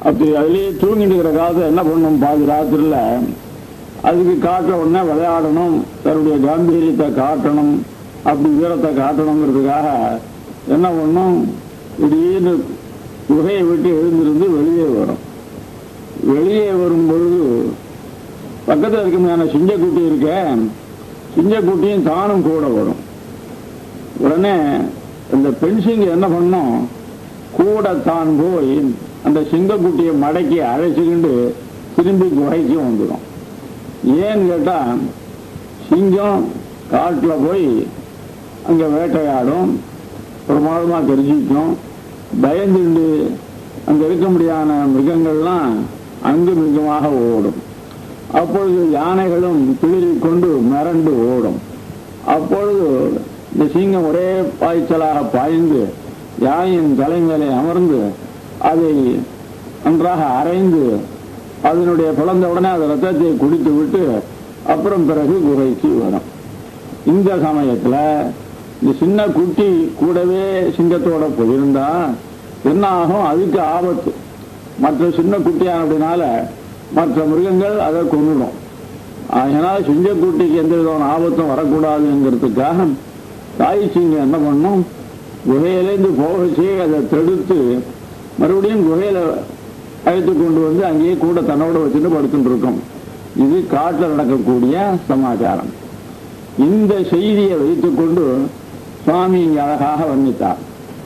அப்படி அதுலேயே தூங்கிட்டு இருக்கிற காலத்தில் என்ன பண்ணும் பாதி ராத்திரில அதுக்கு காட்ட உடனே விளையாடணும் தன்னுடைய காம்பீரியத்தை காட்டணும் அப்படி வீரத்தை காட்டணுங்கிறதுக்காக என்ன பண்ணும் திடீர்னு குகையை விட்டு எழுந்திருந்து வெளியே வரும் வெளியே வரும் பொழுது பக்கத்தில் இருக்குமான சிங்கக்குட்டி இருக்க சிங்கக்குட்டியும் தானும் கூட வரும் உடனே இந்த பெண் சிங்கம் என்ன பண்ணும் கூட தான் போய் அந்த சிங்கக்குட்டியை மடக்கி அழைச்சிக்கிண்டு திரும்பி குகைக்கு வந்துடும் ஏன்னு கேட்டா சிங்கம் காட்டில் போய் அங்கே வேட்டையாடும் பிரமாதமாக தெரிஞ்சிக்கும் பயந்துண்டு அங்கே இருக்க முடியாத மிருகங்கள்லாம் அங்கு மிருகமாக ஓடும் அப்பொழுது யானைகளும் பிளிரி கொண்டு மிரண்டு ஓடும் அப்பொழுது இந்த சிங்கம் ஒரே பாய்ச்சலாக பாய்ந்து யாயின் தலை மேலே அமர்ந்து அதை நன்றாக அரைந்து அதனுடைய பிளந்த உடனே அந்த ரத்தத்தை குடித்து விட்டு அப்புறம் பிறகு குகைக்கு வரும் இந்த சமயத்துல இந்த சின்ன குட்டி கூடவே சிங்கத்தோட போயிருந்தா என்ன ஆகும் அதுக்கு ஆபத்து மற்ற சின்ன குட்டியான அப்படினால மற்ற மிருகங்கள் அதை கொண்டுடும் அதனால சிங்கக்குட்டிக்கு எந்த விதமான ஆபத்தும் வரக்கூடாதுங்கிறதுக்காக தாய் சிங்கம் என்ன பண்ணும் குகையிலேருந்து போகச்சு அதை தடுத்து மறுபடியும் குகையில அழைத்து கொண்டு வந்து அங்கேயே கூட தன்னோட வச்சுட்டு படுத்துட்டு இருக்கும் இது காட்டில் நடக்கக்கூடிய சமாச்சாரம் இந்த செய்தியை வைத்துக்கொண்டு சுவாமி இங்கே அழகாக வர்ணித்தார்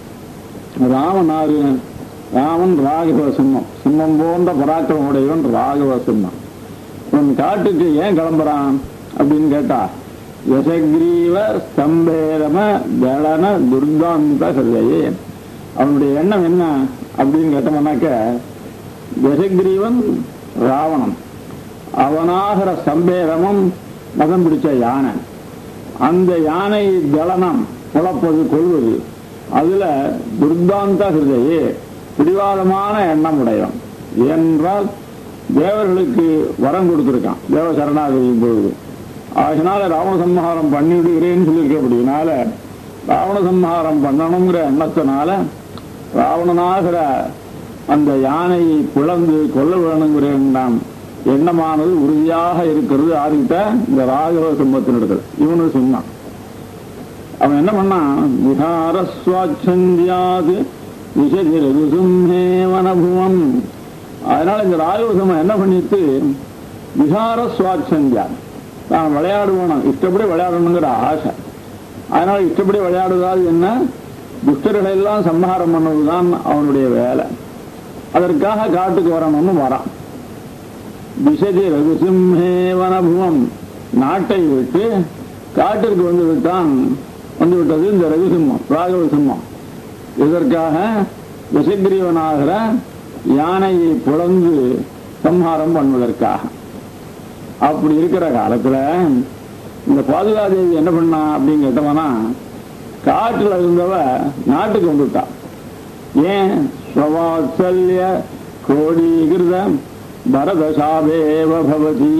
ராமனாரு ராமன் ராகவ சிம்மம் சிம்மம் போன்ற பராக்கிரம உடையவன் ராகவ சிம்மம் இவன் காட்டுக்கு ஏன் கிளம்புறான் அப்படின்னு கேட்டா யசக்ரீவ ஸ்தம்பேரம தளன துர்காந்த ஹிருதயே அவனுடைய எண்ணம் என்ன அப்படின்னு கேட்டோம்னாக்க யசக்ரீவன் ராவணன் அவனாகிற சம்பேரமும் மதம் பிடிச்ச யானை அந்த யானை தளனம் புலப்பது கொள்வது அதுல துர்தாந்த ஹிருதயே பிடிவாதமான எண்ணம் உடையவன் என்றால் தேவர்களுக்கு வரம் கொடுத்திருக்கான் தேவ சரணாகதியின் பொழுது அதனால ராவண சம்ஹாரம் பண்ணிவிடுகிறேன்னு சொல்லியிருக்கபடினால ராவண சம்ஹாரம் பண்ணணுங்கிற எண்ணத்தினால ராவணனாகிற அந்த யானையை பிளந்து கொல்ல வேணுங்கிற எண்ணம் எண்ணமானது உறுதியாக இருக்கிறது ஆதித்த இந்த ராகவ சிம்மத்தினிடத்தில் இவனு சொன்னான் அவன் என்ன பண்ணான் விகாரஸ்வாச்சந்தியாது விஷதிரகுசும்ஹே வனபுவம் அதனால இந்த ராகவ சிம்மம் என்ன பண்ணிட்டு விகார சுவாச்சந்தியா நான் விளையாடுவோம் இஷ்டப்படி விளையாடணுங்கிற ஆசை அதனால இஷ்டப்படி விளையாடுவதால் என்ன துஷ்டர்களை எல்லாம் சம்ஹாரம் பண்ணுவதுதான் அவனுடைய வேலை அதற்காக காட்டுக்கு வரணும்னு வரான் திசதி ரகுசிம்ஹே வனபுவம் நாட்டை விட்டு காட்டிற்கு வந்து விட்டான் வந்து விட்டது இந்த ரகுசிம்மம் ராகவ சிம்மம் இதற்காக விஷகிரீவனாகிற யானையை புலந்து சம்ஹாரம் பண்ணுவதற்காக அப்படி இருக்கிற காலத்துல இந்த பாதுகாதேவி என்ன பண்ணா அப்படின்னு கேட்டவனா காட்டுல இருந்தவ நாட்டுக்கு வந்துட்டா ஏன் ஸ்வவாத்சல்ய கோடீகிருதம் பரதசாபேவ பவதி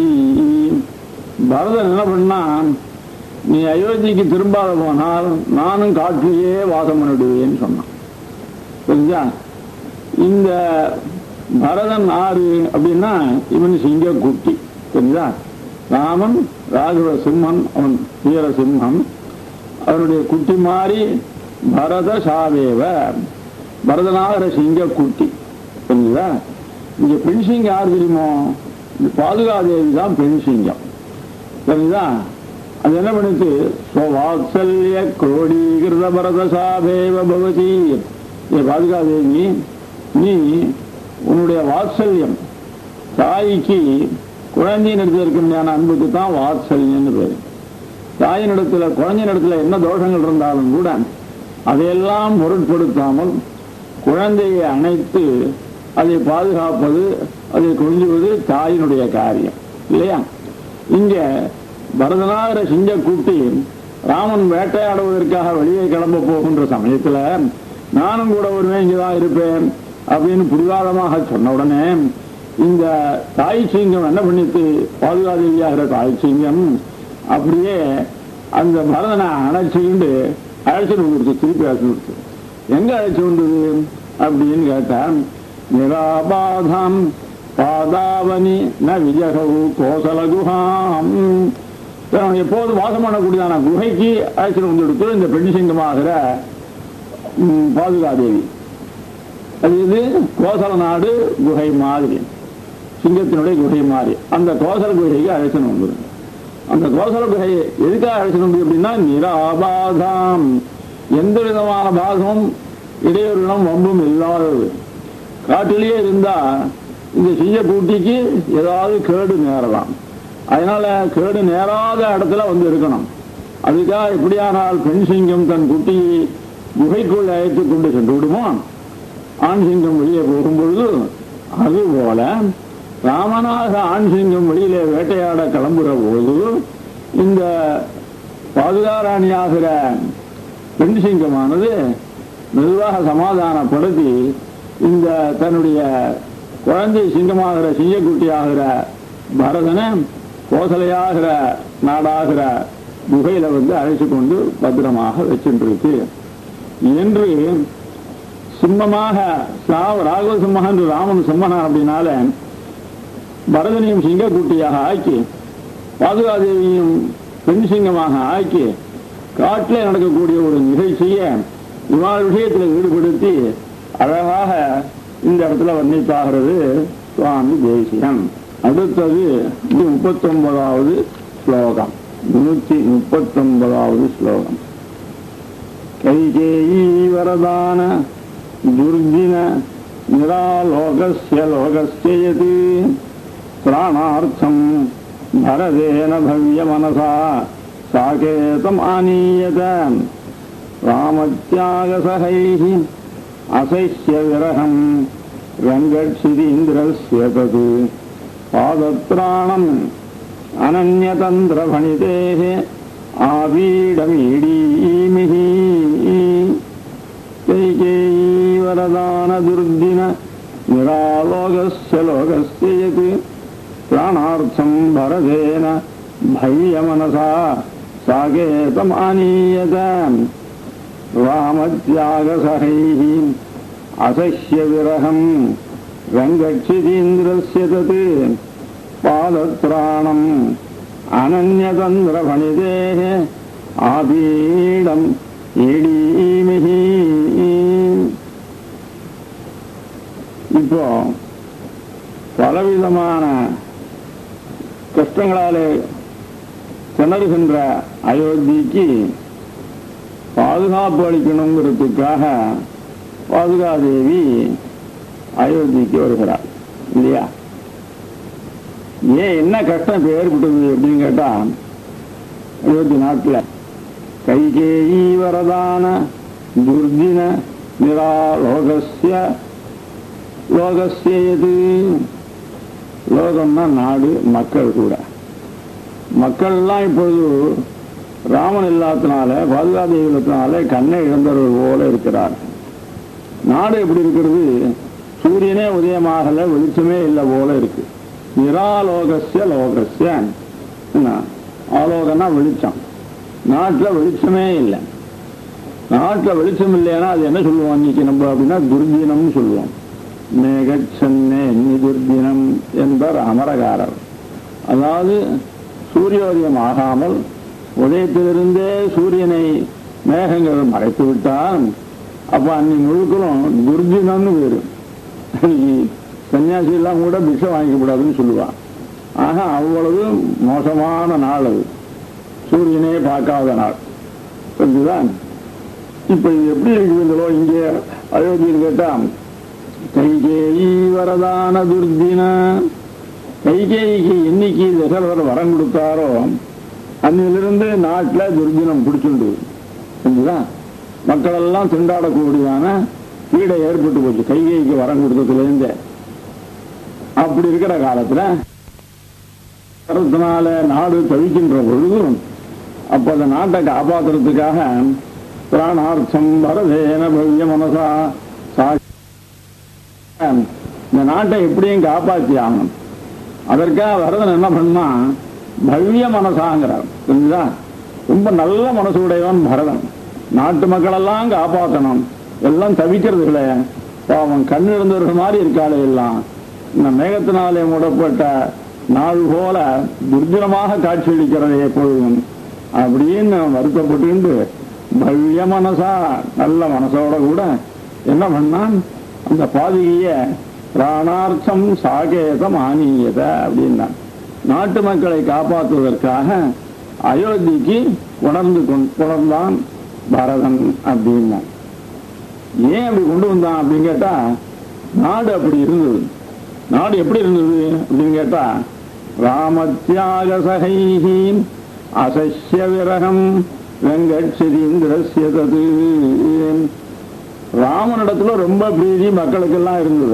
பரதன் என்ன பண்ணான் நீ அயோத்திக்கு திரும்பாத போனால் நானும் காட்டிலேயே வாசம் பண்ணிடுவேன்னு சொன்னான் புரிஞ்சா இந்த பரதன் ஆறு அப்படின்னா இவன் சிங்க குட்டி புரிஞ்சா ராமன் ராகவ சிம்மன் அவன் வீர சிம்மம் அவனுடைய குட்டி மாறி பரத சாவேவ பரதனாகிற சிங்க குட்டி புரிஞ்சுதா இங்க பெண் சிங்கம் யார் தெரியுமோ இந்த பாதுகாதேவி தான் பெண் சிங்கம் சரிங்களா அது என்ன பண்ணுச்சு ஸ்வவாத்சல்ய கோடீகிருத பரத சாபேவ பவதி ஏ பாதுகாதேவி நீ உன்னுடைய வாத்சல்யம் தாய்க்கு குழந்தையின் இடத்துல இருக்க முடியாத அன்புக்கு தான் வாத்சல்யம்னு பேரு தாயின் இடத்துல குழந்தையின் இடத்துல என்ன தோஷங்கள் இருந்தாலும் கூட அதையெல்லாம் பொருட்படுத்தாமல் குழந்தையை அணைத்து அதை பாதுகாப்பது அதை கொஞ்சுவது தாயினுடைய காரியம் இல்லையா இங்க பரதனாகிற சிங்க கூட்டி ராமன் வேட்டையாடுவதற்காக வெளியே கிளம்ப போகின்ற சமயத்துல நானும் கூட வருவேன் இங்கதான் இருப்பேன் அப்படின்னு புரிவாதமாக சொன்ன உடனே இந்த தாய் சிங்கம் என்ன பண்ணிட்டு பாதுகாதேவியாகிற தாய் சிங்கம் அப்படியே அந்த பரதனை அணைச்சிக்கிண்டு அழைச்சிட்டு வந்துருச்சு திருப்பி அழைச்சு விடுச்சு எங்க அழைச்சு வந்தது அப்படின்னு கேட்டா நிராபாதாம் பாதாவனி ந விஜகவு கோசல குஹாம் தான் எப்போதும் வாசம் பண்ணக்கூடியதான குகைக்கு அழைச்சிட்டு வந்து கொடுத்து இந்த பெண் சிங்கமாகிற ம், பாதுகாதேவி அது இது கோசல நாடு குகை மாதிரி சிங்கத்தினுடைய குகை மாதிரி அந்த கோசல குகைக்கு அழைச்சிட்டு வந்துடும் அந்த கோசல குகை எதுக்காக அழைச்சிட்டு வந்து அப்படின்னா நிராபாதாம் எந்த விதமான பாகமும் இடையூறுகளும் வம்பும் இல்லாதது காட்டிலேயே இருந்தா இந்த சிங்க கூட்டிக்கு ஏதாவது கேடு நேரலாம் அதனால கேடு நேராத இடத்துல வந்து இருக்கணும் அதுக்காக எப்படியானால் பெண் சிங்கம் தன் குட்டியை குகைக்குள் அழைத்து கொண்டு சென்று விடுமோ ஆண் சிங்கம் வெளியே போகும்பொழுது அதுபோல ராமனாக ஆண் சிங்கம் வெளியிலே வேட்டையாட கிளம்புற போது இந்த பாதுகாராணியாகிற பெண் சிங்கமானது மெதுவாக சமாதானப்படுத்தி இந்த தன்னுடைய குழந்தை சிங்கமாகிற சிங்கக்குட்டியாகிற பரதனை கோசலையாகிற நாடாகிற குகையில வந்து அழைச்சு கொண்டு பத்திரமாக வச்சுருக்கு என்று சிம்மமாக சாவ ராகவ சிம்மக என்று ராமன் சிம்மனான் அப்படின்னால பரதனையும் சிங்கக்குட்டியாக ஆக்கி பாதுகாதேவியும் பெண் சிங்கமாக ஆக்கி காட்டில் நடக்கக்கூடிய ஒரு நிகழ்ச்சியை இவ்வாறு விஷயத்தில் ஈடுபடுத்தி அழகாக இந்த இடத்துல வர்ணித்தாகிறது சுவாமி தேசியம் அடுத்தது முப்பத்தி ஒன்பதாவது ஸ்லோகம் நூற்றி முப்பத்தொன்பதாவது ஸ்லோகம் கைகேயீ வரதான துர்ஜின நிராலோகஸ்ய லோகஸ்ய யத் பிராணார்த்தம் பரதேன பவ்ய மனசா சாகேதம் ஆனீயத ராமத்யாகசகைः असह्य विरहम् रङ्गक्षिरीन्द्रस्य तत् पादत्राणम् अनन्यतन्त्रभणितेः आवीडमीडीमिः कैकेयीवरदानदुर्दिन निरालोकस्य लोकस्य यत् प्राणार्थम् भरतेन भय्यमनसा साकेतम् आनीयत रामत्यागसहैः असह्य विरहम् रङ्गक्षितीन्द्रस्य तत् पादत्राणम् अनन्यतन्द्रफणितेः आपीडम् ஈடீமிஹி இப்போ பலவிதமான கஷ்டங்களாலே திணறுகின்ற அயோத்திக்கு பாதுகாப்பு அளிக்கணுங்கிறதுக்காக பாதுகாதேவி அயோத்திக்கு வருகிறார் இல்லையா ஏன் என்ன கஷ்டம் இப்ப ஏற்பட்டது அப்படின்னு கேட்டா அயோத்தி நாட்டில் கைகேயி வரதான துர்தின நிராலோகஸ்ய லோகஸ்ய எது லோகம்னா நாடு மக்கள் கூட மக்கள்லாம் இப்பொழுது ராமன் இல்லாதனால பாதுகாதேவி இல்லாதனால கண்ணை இழந்தவர்கள் போல இருக்கிறார் நாடு எப்படி இருக்கிறது சூரியனே உதயமாகல வெளிச்சமே இல்லை போல இருக்கு நிராலோகஸ்ய லோகஸ்ய என்ன ஆலோகம்னா வெளிச்சம் நாட்டில் வெளிச்சமே இல்லை நாட்டில் வெளிச்சம் இல்லைன்னா அது என்ன சொல்லுவோம் இன்னைக்கு நம்ம அப்படின்னா துர்தினம்னு சொல்லுவோம் மேகச்சன்னே துர்தினம் என்பர் அமரகாரர் அதாவது சூரியோதயம் ஆகாமல் உதயத்திலிருந்தே சூரியனை மேகங்கள் மறைத்து விட்டால் அப்ப அன்னி முழுக்களும் துர்தினம்னு பேரு சன்னியாசி எல்லாம் கூட பிஷை வாங்கிக்கூடாதுன்னு சொல்லுவான் ஆக அவ்வளவு மோசமான நாள் அது சூரியனே பார்க்காத நாள் புரிஞ்சுதான் இப்ப இது எப்படி இருக்குதுங்களோ இங்கே அயோத்தியில் கேட்டா கைகேயி வரதான துர்தின கைகேயிக்கு என்னைக்கு தசரதர் வரம் கொடுத்தாரோ அன்னிலிருந்து நாட்டில் துர்தினம் பிடிச்சுண்டு புரிஞ்சுதா மக்கள் எல்லாம் திண்டாடக்கூடியதான பீடை ஏற்பட்டு போச்சு கைகேயிக்கு வரம் கொடுத்ததுலேருந்தே அப்படி இருக்கிற காலத்துல கருத்தினால நாடு தவிக்கின்ற பொழுதும் அப்ப அந்த நாட்டை காப்பாத்துறதுக்காக பிராணார்த்தம் வரதேன பவ்ய மனசா சா இந்த நாட்டை எப்படியும் காப்பாற்றி ஆகணும் அதற்காக வரதன் என்ன பண்ணா பவ்ய மனசாங்கிறார் புரிஞ்சுதா ரொம்ப நல்ல மனசு உடையவன் பரதன் நாட்டு மக்களெல்லாம் காப்பாற்றணும் எல்லாம் தவிக்கிறது இல்லை பாவம் கண்ணு இருந்தவர்கள் மாதிரி இருக்காளே எல்லாம் இந்த மேகத்தினாலே மூடப்பட்ட நாள் போல துர்ஜனமாக காட்சியளிக்கிறதே எப்பொழுதும் அப்படின்னு வருத்தப்பட்டு பவ்ய மனசா நல்ல மனசோட கூட என்ன பண்ணான் அந்த பாதிகைய பிராணார்த்தம் சாகேதம் ஆனீயத அப்படின்னான் நாட்டு மக்களை காப்பாற்றுவதற்காக அயோத்திக்கு உணர்ந்து கொண் உணர்ந்தான் பரதன் அப்படின்னான் ஏன் அப்படி கொண்டு வந்தான் அப்படின்னு கேட்டா நாடு அப்படி இருந்தது நாடு எப்படி இருந்தது அப்படின்னு கேட்டா ராமத்தியாக சகைஹி அசஸ்ய விரகம் வெங்கட்சிதீந்திரஸ்ய தது ராமனிடத்துல ரொம்ப பிரீதி மக்களுக்கெல்லாம் இருந்தது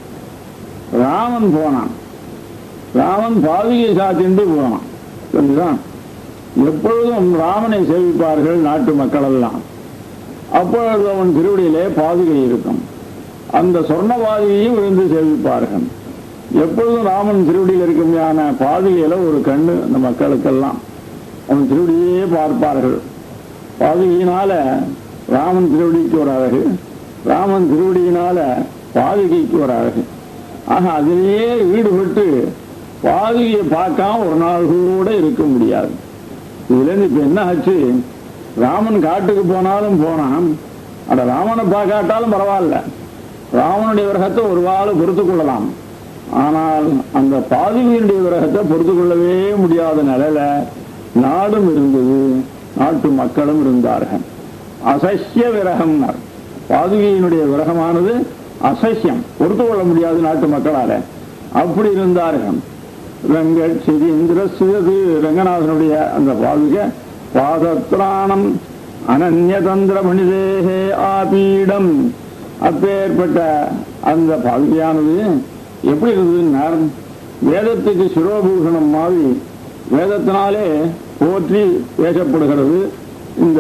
ராமன் போனான் ராமன் பாதுகை சாத்திண்டு போனான் புரிஞ்சுதா எப்பொழுதும் ராமனை சேவிப்பார்கள் நாட்டு மக்கள் எல்லாம் அப்பொழுது அவன் திருவடியிலே பாதுகை இருக்கும் அந்த சொர்ண பாதுகையும் விழுந்து சேவிப்பார்கள் எப்பொழுதும் ராமன் திருவடியில் இருக்குமையான பாதுகையில ஒரு கண்ணு அந்த மக்களுக்கெல்லாம் அவன் திருவடியே பார்ப்பார்கள் பாதுகையினால ராமன் திருவடிக்கு ஒரு அழகு ராமன் திருவடியினால பாதுகைக்கு ஒரு அழகு ஆக அதிலேயே ஈடுபட்டு பாதுகையை பார்க்காம ஒரு நாள் கூட இருக்க முடியாது இதுல இருந்து இப்ப என்ன ஆச்சு ராமன் காட்டுக்கு போனாலும் போனான் அட ராமனை பார்க்காட்டாலும் பரவாயில்ல ராமனுடைய விரகத்தை ஒரு வாள் பொறுத்து கொள்ளலாம் ஆனால் அந்த பாதுகையினுடைய விரகத்தை பொறுத்து கொள்ளவே முடியாத நிலையில நாடும் இருந்தது நாட்டு மக்களும் இருந்தார்கள் அசஸ்ய விரகம்னார் பாதுகையினுடைய விரகமானது அசஸ்யம் பொறுத்து கொள்ள முடியாது நாட்டு மக்களால அப்படி இருந்தார்கள் ரங்கட் சிதீந்திர சிதது ரங்கநாதனுடைய அந்த பாதுகை பாதத்ராணம் அனன்யதந்திர மனிதேகே ஆபீடம் அப்பேற்பட்ட அந்த பாதுகையானது எப்படி இருந்ததுன்னா வேதத்துக்கு சிரோபூஷணம் மாதிரி வேதத்தினாலே போற்றி பேசப்படுகிறது இந்த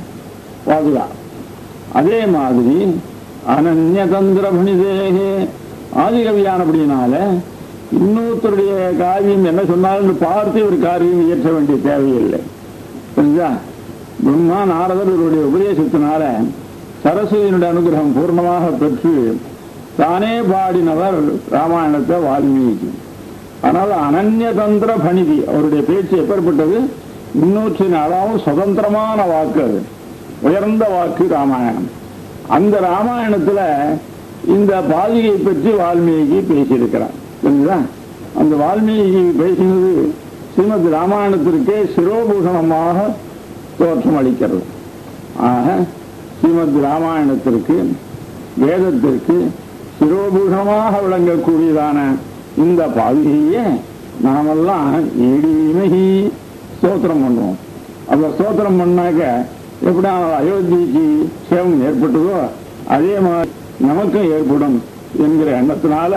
பாதுகா அதே மாதிரி அனன்யதந்திர மனிதேகே ஆதிகவியானபடினால இன்னொருத்தருடைய காரியம் என்ன சொன்னாலும் பார்த்து ஒரு காரியம் இயற்ற வேண்டிய தேவையில்லை புரிஞ்சா பிரம்மா நாரதர் இவருடைய உபதேசத்தினால சரஸ்வதியினுடைய அனுகிரகம் பூர்ணமாக பெற்று தானே பாடினவர் ராமாயணத்தை வால்மீகி ஆனால் அனன்யதந்திர பணிதி அவருடைய பேச்சு எப்பேற்பட்டது முன்னூற்றி நாலாவும் சுதந்திரமான வாக்கு அது உயர்ந்த வாக்கு ராமாயணம் அந்த ராமாயணத்துல இந்த பாதிகை பற்றி வால்மீகி பேசியிருக்கிறார் புரியுதா அந்த வால்மீகி பேசினது ஸ்ரீமத் ராமாயணத்திற்கே சிரோபூஷணமாக தோற்றம் அளிக்கிறது ஆக ஸ்ரீமத் ராமாயணத்திற்கு வேதத்திற்கு சிரோபூஷணமாக விளங்கக்கூடியதான இந்த பாதுகையை நாமெல்லாம் இடிமகி ஸ்தோத்திரம் பண்ணுவோம் அந்த ஸ்தோத்திரம் பண்ணாக்க எப்படி அயோத்திக்கு சேவம் ஏற்பட்டதோ அதே மாதிரி நமக்கும் ஏற்படும் என்கிற எண்ணத்தினால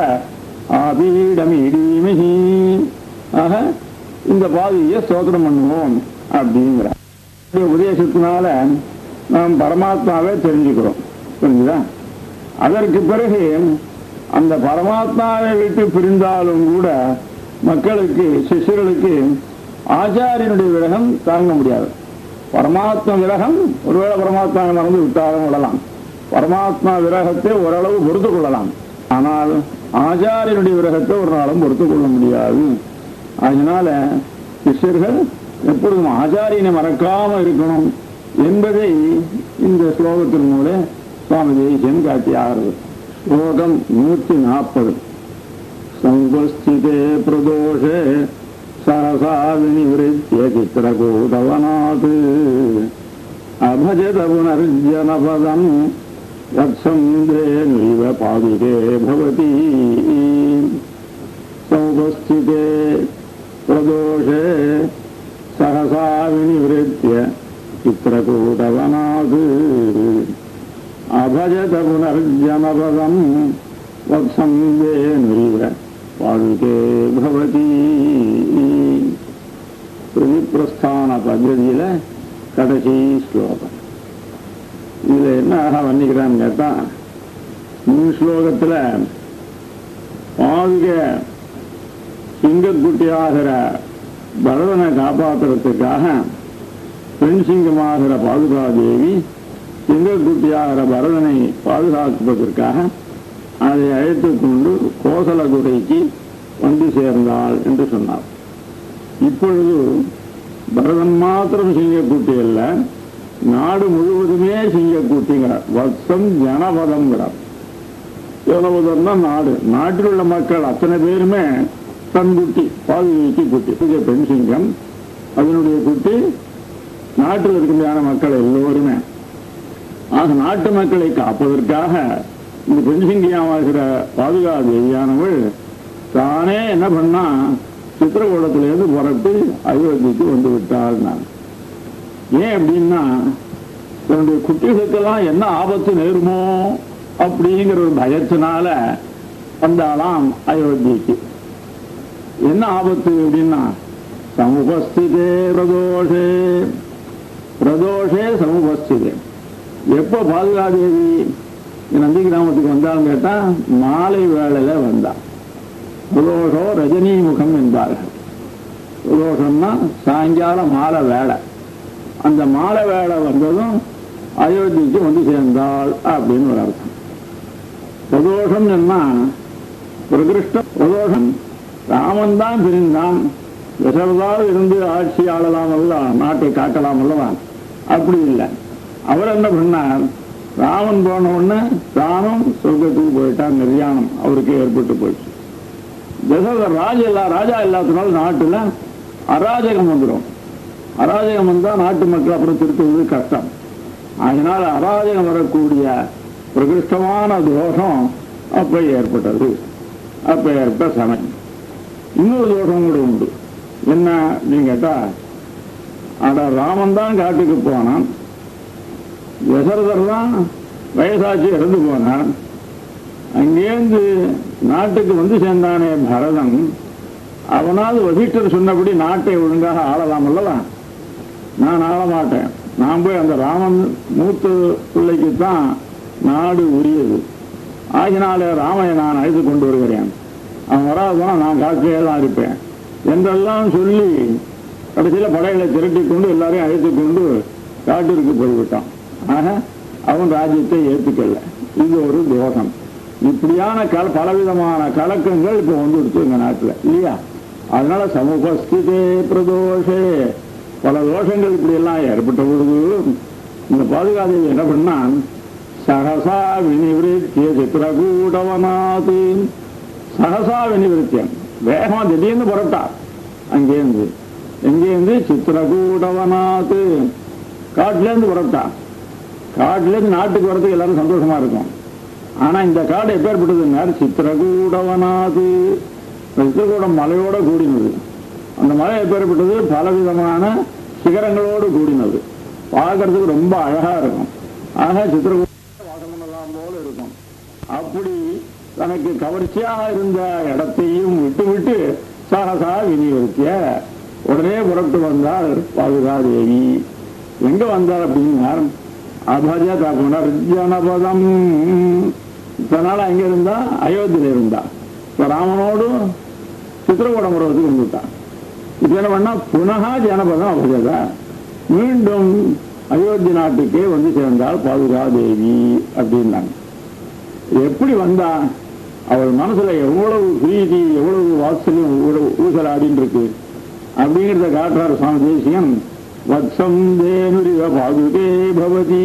ஆபீடம் இடிமகி ஆக இந்த பாதியை ஸ்தோத்திரம் பண்ணுவோம் அப்படிங்கிற உபதேசத்தினால நாம் பரமாத்மாவே தெரிஞ்சுக்கிறோம் புரிஞ்சுதா அதற்கு பிறகு அந்த பரமாத்மாவை விட்டு பிரிந்தாலும் கூட மக்களுக்கு சிஷ்யர்களுக்கு ஆச்சாரியனுடைய விரகம் தாங்க முடியாது பரமாத்மா விரகம் ஒருவேளை பரமாத்மாவை மறந்து விட்டாலும் விடலாம் பரமாத்மா விரகத்தை ஓரளவு பொறுத்து கொள்ளலாம் ஆனால் ஆச்சாரியனுடைய விரகத்தை ஒரு நாளும் பொறுத்து கொள்ள முடியாது அதனால சிஷ்யர்கள் எப்பொழுதும் ஆச்சாரியனை மறக்காம இருக்கணும் என்பதை இந்த ஸ்லோகத்தின் மூலம் சுவாமி தேசியம் காட்டியாகிறது ஸ்லோகம் நூற்றி நாற்பது சங்குஸ்திதே பிரதோஷே சரசா வினிவృత్య சித்திரகூடவனாத் அபஜத புனர்ஜனபதம் வத்சந்திரேன்விவ பாதிகே பவதி சௌபஸ்திதே பிரதோஷே சகசா வினிவృత్య चित्रकूटवनात् अभजत पुनर्जनपदम् वत्सन्देन्विव पादुके भवति பிரஸ்தான பദ്ധதியில கடைசி ஸ்லோகம் இதுல என்ன அழகா வர்ணிக்கிறான்னு கேட்டா முன் ஸ்லோகத்துல பாதுக சிங்கக்குட்டியாகிற பரதனை காப்பாற்றுறதுக்காக பெண் சிங்கமாகிற பாதுகாதேவி சிங்கக்குட்டியாகிற பரதனை பாதுகாப்பதற்காக அதை அழைத்துக் கொண்டு கோசலகுடைக்கு வந்து சேர்ந்தாள் என்று சொன்னார் இப்பொழுது பரதன் மாத்திரம் சிங்கக்கூட்டி அல்ல நாடு முழுவதுமே சிங்கக்கூட்டிங்கிறார் வத்சம் ஜனபதம்ங்கிறார் ஜனபதம்னா நாடு நாட்டில் உள்ள மக்கள் அத்தனை பேருமே தன் குட்டி பாதுகாக்கி குட்டி இது பெண் சிங்கம் அதனுடைய குட்டி நாட்டில் இருக்கின்ற மக்கள் எல்லோருமே ஆக நாட்டு மக்களை காப்பதற்காக இந்த பெண் சிங்கியாவாகிற பாதுகா தேவியானவள் தானே என்ன பண்ணா சித்திரகூடத்திலிருந்து புறப்பட்டு அயோத்திக்கு வந்து விட்டாள் நான் ஏன் அப்படின்னா தன்னுடைய குட்டிகளுக்கெல்லாம் என்ன ஆபத்து நேருமோ அப்படிங்கிற ஒரு பயத்தினால வந்தாலாம் அயோத்திக்கு என்ன ஆபத்து அப்படின்னா சமுபஸ்திதே பிரதோஷே பிரதோஷே சமுபஸ்திதே எப்போ பாதுகாதேவி நந்தி கிராமத்துக்கு வந்தாலும் கேட்டா மாலை வேளையில வந்தா பிரதோஷோ ரஜினி முகம் என்பார்கள் பிரதோஷம்னா சாயங்காலம் மாலை வேலை அந்த மாலை வேலை வந்ததும் அயோத்திக்கு வந்து சேர்ந்தாள் அப்படின்னு ஒரு அர்த்தம் பிரதோஷம் என்ன பிரகிருஷ்ட பிரதோஷம் ராமன் தான் பிரிந்தான் விசரதாக இருந்து ஆட்சி ஆளலாம் அல்ல நாட்டை காக்கலாம் அல்லவா அப்படி இல்லை அவர் என்ன பண்ணார் ராமன் போன உடனே தானும் சொர்க்கத்துக்கு போயிட்டார் நிர்யாணம் அவருக்கு ஏற்பட்டு போயிடுச்சு தசரதர் ராஜா இல்லா ராஜா இல்லாதனால நாட்டுல அராஜகம் வந்துடும் அராஜகம் வந்தா நாட்டு மக்கள் அப்புறம் திருத்துவது கஷ்டம் அதனால அராஜகம் வரக்கூடிய பிரகிருஷ்டமான தோஷம் அப்ப ஏற்பட்டது அப்ப ஏற்பட்ட சமயம் இன்னொரு தோஷம் கூட உண்டு என்ன அப்படின்னு கேட்டா அட ராமன் தான் காட்டுக்கு போனான் தசரதர் தான் வயசாச்சு இறந்து போனான் அங்கேருந்து நாட்டுக்கு வந்து சேர்ந்தானே பரதன் அவனாவது வசிஷ்டர் சொன்னபடி நாட்டை ஒழுங்காக ஆளலாம் அல்லவா நான் ஆள மாட்டேன் நான் போய் அந்த ராமன் மூத்த பிள்ளைக்கு தான் நாடு உரியது ஆகினாலே ராமையை நான் அழைத்து கொண்டு வருகிறேன் அவன் வராதான் நான் காக்கையே தான் இருப்பேன் என்றெல்லாம் சொல்லி கடைசியில் படைகளை திரட்டி கொண்டு எல்லாரையும் அழைத்து கொண்டு காட்டிற்கு போய்விட்டான் ஆக அவன் ராஜ்யத்தை ஏற்றுக்கல இது ஒரு தோஷம் இப்படியான கல பலவிதமான கலக்கங்கள் இப்போ வந்துடுச்சு எங்க நாட்டில் இல்லையா அதனால சமுபஸ்திதே பிரதோஷே பல தோஷங்கள் இப்படி எல்லாம் ஏற்பட்ட பொழுது இந்த பாதுகாதேவி என்ன பண்ணான் சகசா வினிவிருத்திய சித்திரகூடவனாது சகசா வினிவிருத்தியம் வேகமா திடீர்னு புறப்பட்டா அங்கேருந்து எங்கேருந்து சித்திரகூடவனாது காட்டிலேருந்து புறப்பட்டா காட்டிலேருந்து நாட்டுக்கு வரதுக்கு எல்லாரும் சந்தோஷமா இருக்கும் ஆனா இந்த காடு எப்பேற்பட்டதுன்னா சித்திரகூடவனாது சித்திரகூடம் மலையோட கூடினது அந்த மலை எப்பேற்பட்டது பலவிதமான சிகரங்களோடு கூடினது பார்க்கறதுக்கு ரொம்ப அழகா இருக்கும் ஆக சித்திரகூட வாசமெல்லாம் போல இருக்கும் அப்படி தனக்கு கவர்ச்சியாக இருந்த இடத்தையும் விட்டு விட்டு சகசா விநியோகிக்க உடனே புறப்பட்டு வந்தார் பாதுகாதேவி எங்க வந்தார் அப்படின்னா அபஜ தாக்குனார் ஜனபதம் இதனால அங்க இருந்தா அயோத்தியில இருந்தா இப்ப ராமனோடு சித்திரகூடம் வருவதுக்கு வந்துட்டான் இப்ப என்ன பண்ணா புனகா ஜனபதம் அபஜதா மீண்டும் அயோத்தி நாட்டுக்கே வந்து சேர்ந்தால் பாதுகாதேவி அப்படின்னாங்க எப்படி வந்தா அவள் மனசுல எவ்வளவு பிரீதி எவ்வளவு வாத்சல்யம் ஊ- ஊசலாடின்னு இருக்கு அப்படிங்கிறத காட்டுறார் சுவாமி தேசியம் வத்சம் தேனுரிவ பாதுகே பவதி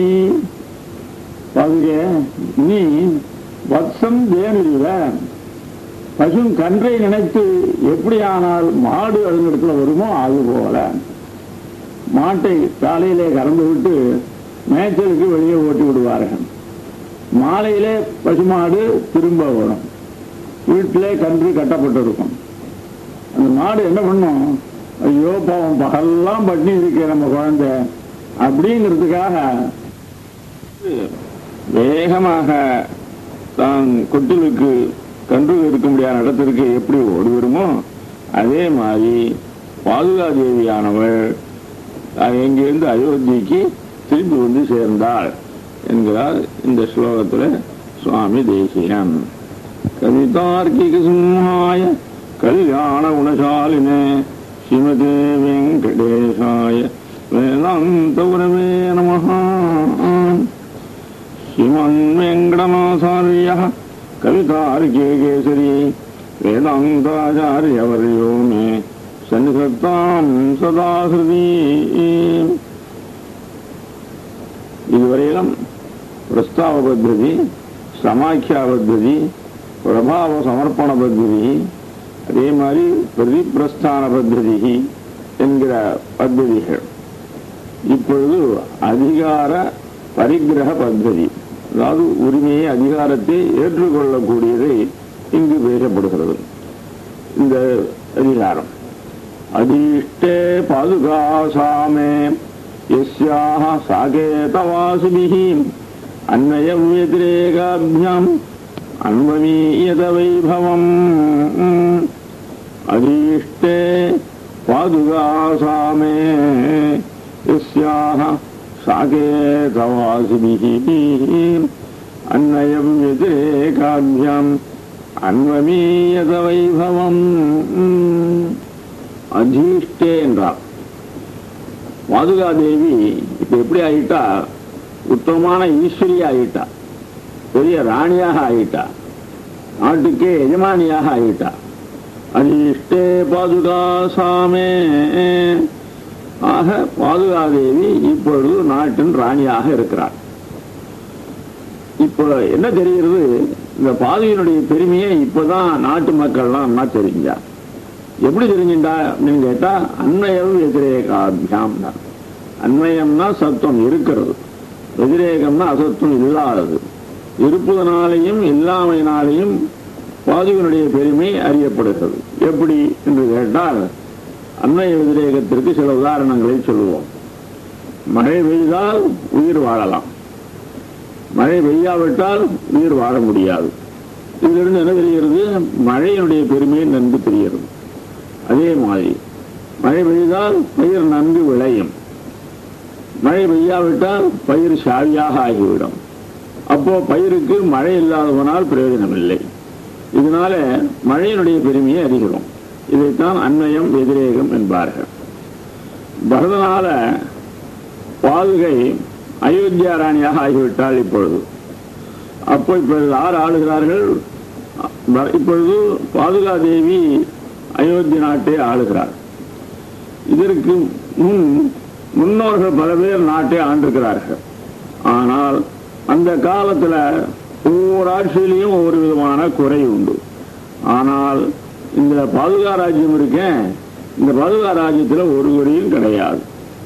பாதுகே நீ வத்சம் தேனுரிவ பசும் கன்றை நினைத்து எப்படியானால் மாடு அதனிடத்துல வருமோ அது போல மாட்டை காலையிலே கறந்து விட்டு மேய்ச்சலுக்கு வெளியே ஓட்டி விடுவார்கள் மாலையிலே பசுமாடு திரும்ப வரும் வீட்டிலே கன்று கட்டப்பட்டிருக்கும் அந்த மாடு என்ன பண்ணும் ஐயோ பாவம் பகல்லாம் பட்டினி இருக்கே நம்ம குழந்தை அப்படிங்கிறதுக்காக வேகமாக தான் கொட்டிலுக்கு கன்று இருக்க முடியாத இடத்திற்கு எப்படி ஓடி வருமோ அதே மாதிரி பாதுகாதேவியானவள் அஹ், இங்கிருந்து அயோத்திக்கு திரும்பி வந்து சேர்ந்தாள் என்கிறார் இந்த ஸ்லோகத்தில் சுவாமி தேசியம் கவிதார்க்கிக சிம்ஹாய கல்யாண குணசாலினே ஸ்ரீமதே வெங்கடேசாய வேதாந்த குரவே நமः श्रीमन् वेङ्कटनाथार्यः கவிதார்க்கிய கேசரி வேதாந்தாச்சாரியவரையோ மே சன்னிதத்தாம் சதாகிருதி இதுவரையிலும் பிரஸ்தாவ பத்ததி சமாக்கியா பத்ததி பிரபாவ சமர்ப்பண பத்ததி அதே மாதிரி பிரதிப்பிரஸ்தான பத்ததி என்கிற பத்ததிகள் இப்பொழுது அதிகார பரிகிரக பத்ததி அதாவது உரிமையை அதிகாரத்தை ஏற்றுக்கொள்ளக்கூடியதை இங்கு பேசப்படுகிறது இந்த அதிகாரம் அதிஷ்டே பாதுகாசாமே यस्याः साकेतवासिभिः अन्वयव्यतिरेकाभ्याम् अन्वमीयत वैभवम् अधीष्टे पादुकासामे यस्याः साकेतवासिभिः अन्वयव्यतिरेकाभ्याम् अन्वमीयत वैभवम् அதிஷ்டே என்றார் பாதுகாதேவி இப்ப எப்படி ஆயிட்டா உத்தமமான ஈஸ்வரி ஆயிட்டா பெரிய ராணியாக ஆயிட்டா நாட்டுக்கே எஜமானியாக ஆயிட்டா அதிஷ்டே பாதுகா சாமே ஆக பாதுகாதேவி இப்பொழுது நாட்டின் ராணியாக இருக்கிறார் இப்போ என்ன தெரிகிறது இந்த பாதுகையினுடைய பெருமையை இப்பதான் நாட்டு மக்கள்லாம் என்ன தெரிஞ்சா எப்படி தெரிஞ்சுட்டா அப்படின்னு கேட்டா அன்மயம் வெதிரேகாபியாம் அன்மயம்னா சத்துவம் இருக்கிறது வெதிரேகம்னா அசத்துவம் இல்லாதது இருப்பதனாலையும் இல்லாமையினாலையும் பாதுகனுடைய பெருமை அறியப்படுகிறது எப்படி என்று கேட்டால் அன்மய வெதிரேகத்திற்கு சில உதாரணங்களை சொல்லுவோம் மழை பெய்தால் உயிர் வாழலாம் மழை பெய்யாவிட்டால் உயிர் வாழ முடியாது இதிலிருந்து என்ன தெரிகிறது மழையினுடைய பெருமையை நன்கு தெரிகிறது அதே மாதிரி மழை பெய்தால் பயிர் நன்கு விளையும் மழை பெய்யாவிட்டால் பயிர் சாவியாக ஆகிவிடும் அப்போ பயிருக்கு மழை இல்லாதவனால் பிரயோஜனம் இல்லை இதனால மழையினுடைய பெருமையை அறிகிறோம் இதைத்தான் அன்மயம் எதிரேகம் என்பார்கள் பரதனால பாதுகை அயோத்தியா ராணியாக ஆகிவிட்டால் இப்பொழுது அப்போ இப்பொழுது யார் ஆளுகிறார்கள் இப்பொழுது பாதுகா தேவி அயோத்தி நாட்டை ஆளுகிறார் இதற்கு முன் முன்னோர்கள் பல பேர் நாட்டை ஆண்டிருக்கிறார்கள் ஆனால் அந்த காலத்துல ஒவ்வொரு ஆட்சியிலையும் ஒவ்வொரு விதமான குறை உண்டு ஆனால் இந்த பாதுகா ராஜ்யம் இருக்கேன் இந்த பாதுகா ராஜ்யத்தில் ஒரு குறையும் கிடையாது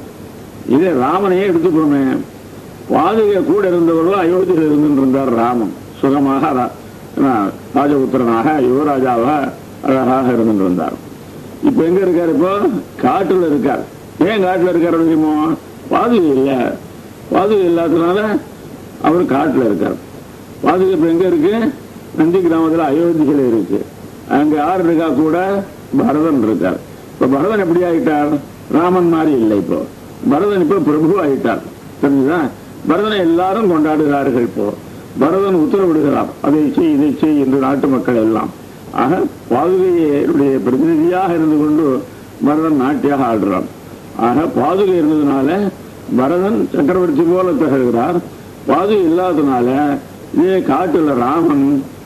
இதே ராமனையே எடுத்துக்கோமே பாதுகை கூட இருந்தவர்களும் அயோத்தியில் இருந்துட்டு இருந்தார் ராமன் சுகமாக ராஜபுத்திரனாக யுவராஜாவாக அழகாக இருந்துட்டு இருந்தார் இப்ப எங்க இருக்காரு இப்போ காட்டுல இருக்கார் ஏன் காட்டுல இருக்காரு தெரியுமோ பாதுகை இல்ல பாதுகை இல்லாததுனால அவர் காட்டுல இருக்கார் பாதுகை இப்ப எங்க இருக்கு நந்தி கிராமத்துல அயோத்தியில இருக்கு அங்க யார் இருக்கா கூட பரதன் இருக்கார் இப்ப பரதன் எப்படி ஆயிட்டார் ராமன் மாதிரி இல்லை இப்போ பரதன் இப்ப பிரபு ஆயிட்டார் தெரிஞ்சுதா பரதனை எல்லாரும் கொண்டாடுகிறார்கள் இப்போ பரதன் உத்தரவிடுகிறார் அதை செய் இதை செய் என்று நாட்டு மக்கள் எல்லாம் ஆக பாதுகையுடைய பிரதிநிதியாக இருந்து கொண்டு பரதன் நாட்டியாக ஆடுறான் ஆக பாதுகை இருந்ததுனால பரதன் சக்கரவர்த்தி போல திகழ்கிறார் பாதுகை இல்லாததுனால இதே காட்டுல ராமன்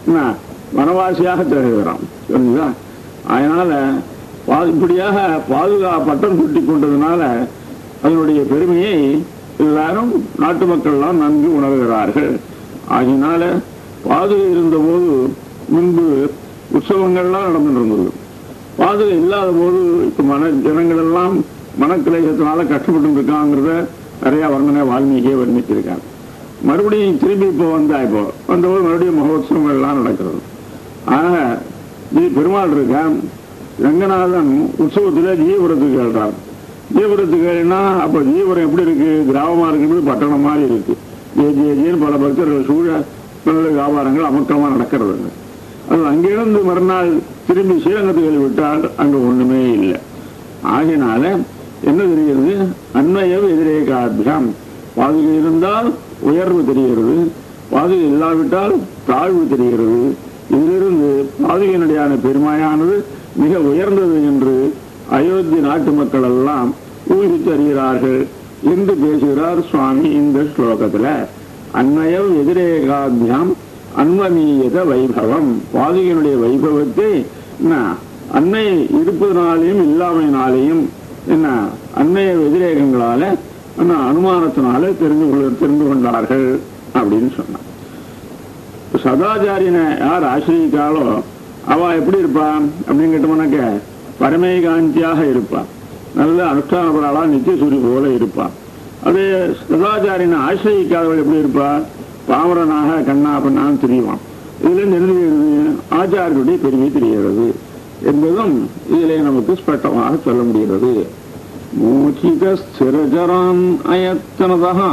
வனவாசியாக திகழ்கிறான் புரிஞ்சுதா அதனால இப்படியாக பாதுகா பட்டம் சுட்டி கொண்டதுனால அதனுடைய பெருமையை எல்லாரும் நாட்டு மக்கள்லாம் நன்கு உணர்கிறார்கள் ஆகினால பாதுகை இருந்தபோது முன்பு உற்சவங்கள்லாம் நடந்துட்டு இருந்தது பாதுகை இல்லாத போது இப்ப மன ஜனங்கள் எல்லாம் மனக்கிளேசத்தினால கஷ்டப்பட்டு இருக்காங்கிறத நிறைய வர்ணனை வால்மீகியே வர்ணிச்சிருக்காங்க மறுபடியும் திரும்பி இப்போ வந்தா இப்போ வந்தபோது மறுபடியும் மகோத்சவங்கள் எல்லாம் நடக்கிறது ஆக இது பெருமாள் இருக்கான் ரங்கநாதன் உற்சவத்துல ஜீவபுரத்துக்கு கேட்டார் ஜீவபுரத்துக்கு கேள்னா அப்ப ஜீவபுரம் எப்படி இருக்கு கிராமமா இருக்கிறது பட்டணம் மாதிரி இருக்கு ஜே ஜே ஜேன்னு பல பக்தர்கள் சூழ நல்ல வியாபாரங்கள் அமக்கமா நடக்கிறது அது அங்கிருந்து மறுநாள் திரும்பி ஸ்ரீரங்கத்துக்கு விட்டால் அங்க ஒண்ணுமே இல்லை ஆகினால என்ன தெரிகிறது அன்மயம் எதிரே காபியாம் பாதுகை இருந்தால் உயர்வு தெரிகிறது பாதுகை இல்லாவிட்டால் தாழ்வு தெரிகிறது இதிலிருந்து பாதுகையினுடையான பெருமையானது மிக உயர்ந்தது என்று அயோத்தி நாட்டு மக்கள் எல்லாம் ஊகித்து அறிகிறார்கள் என்று பேசுகிறார் சுவாமி இந்த ஸ்லோகத்துல அன்மயம் எதிரேகாபியாம் அன்வமீயத வைபவம் பாதுகையினுடைய வைபவத்தை என்ன அன்னை இருப்பதனாலேயும் இல்லாமையினாலேயும் என்ன அன்னைய வெதிரேகங்களால என்ன அனுமானத்தினால தெரிந்து கொள்ள தெரிந்து கொண்டார்கள் அப்படின்னு சொன்னான் சதாச்சாரியனை யார் ஆசிரியிக்காலோ அவ எப்படி இருப்பா அப்படின்னு கேட்டோம்னாக்க பரமேகாந்தியாக இருப்பா நல்ல அனுஷ்டானபராளா நித்தியசூரி போல இருப்பா அதே சதாச்சாரியனை ஆசிரியிக்காதவள் எப்படி இருப்பா பாமரனாக கண்ணா பண்ணான்னு தெரியுவான் இதுல தெரிகிறது ஆச்சாரியருடைய பெருமை தெரிகிறது என்பதும் இதிலே நமக்கு ஸ்பஷ்டமாக சொல்ல முடிகிறது மூச்சிக ஸ்திரஜரான் அயத்தனதா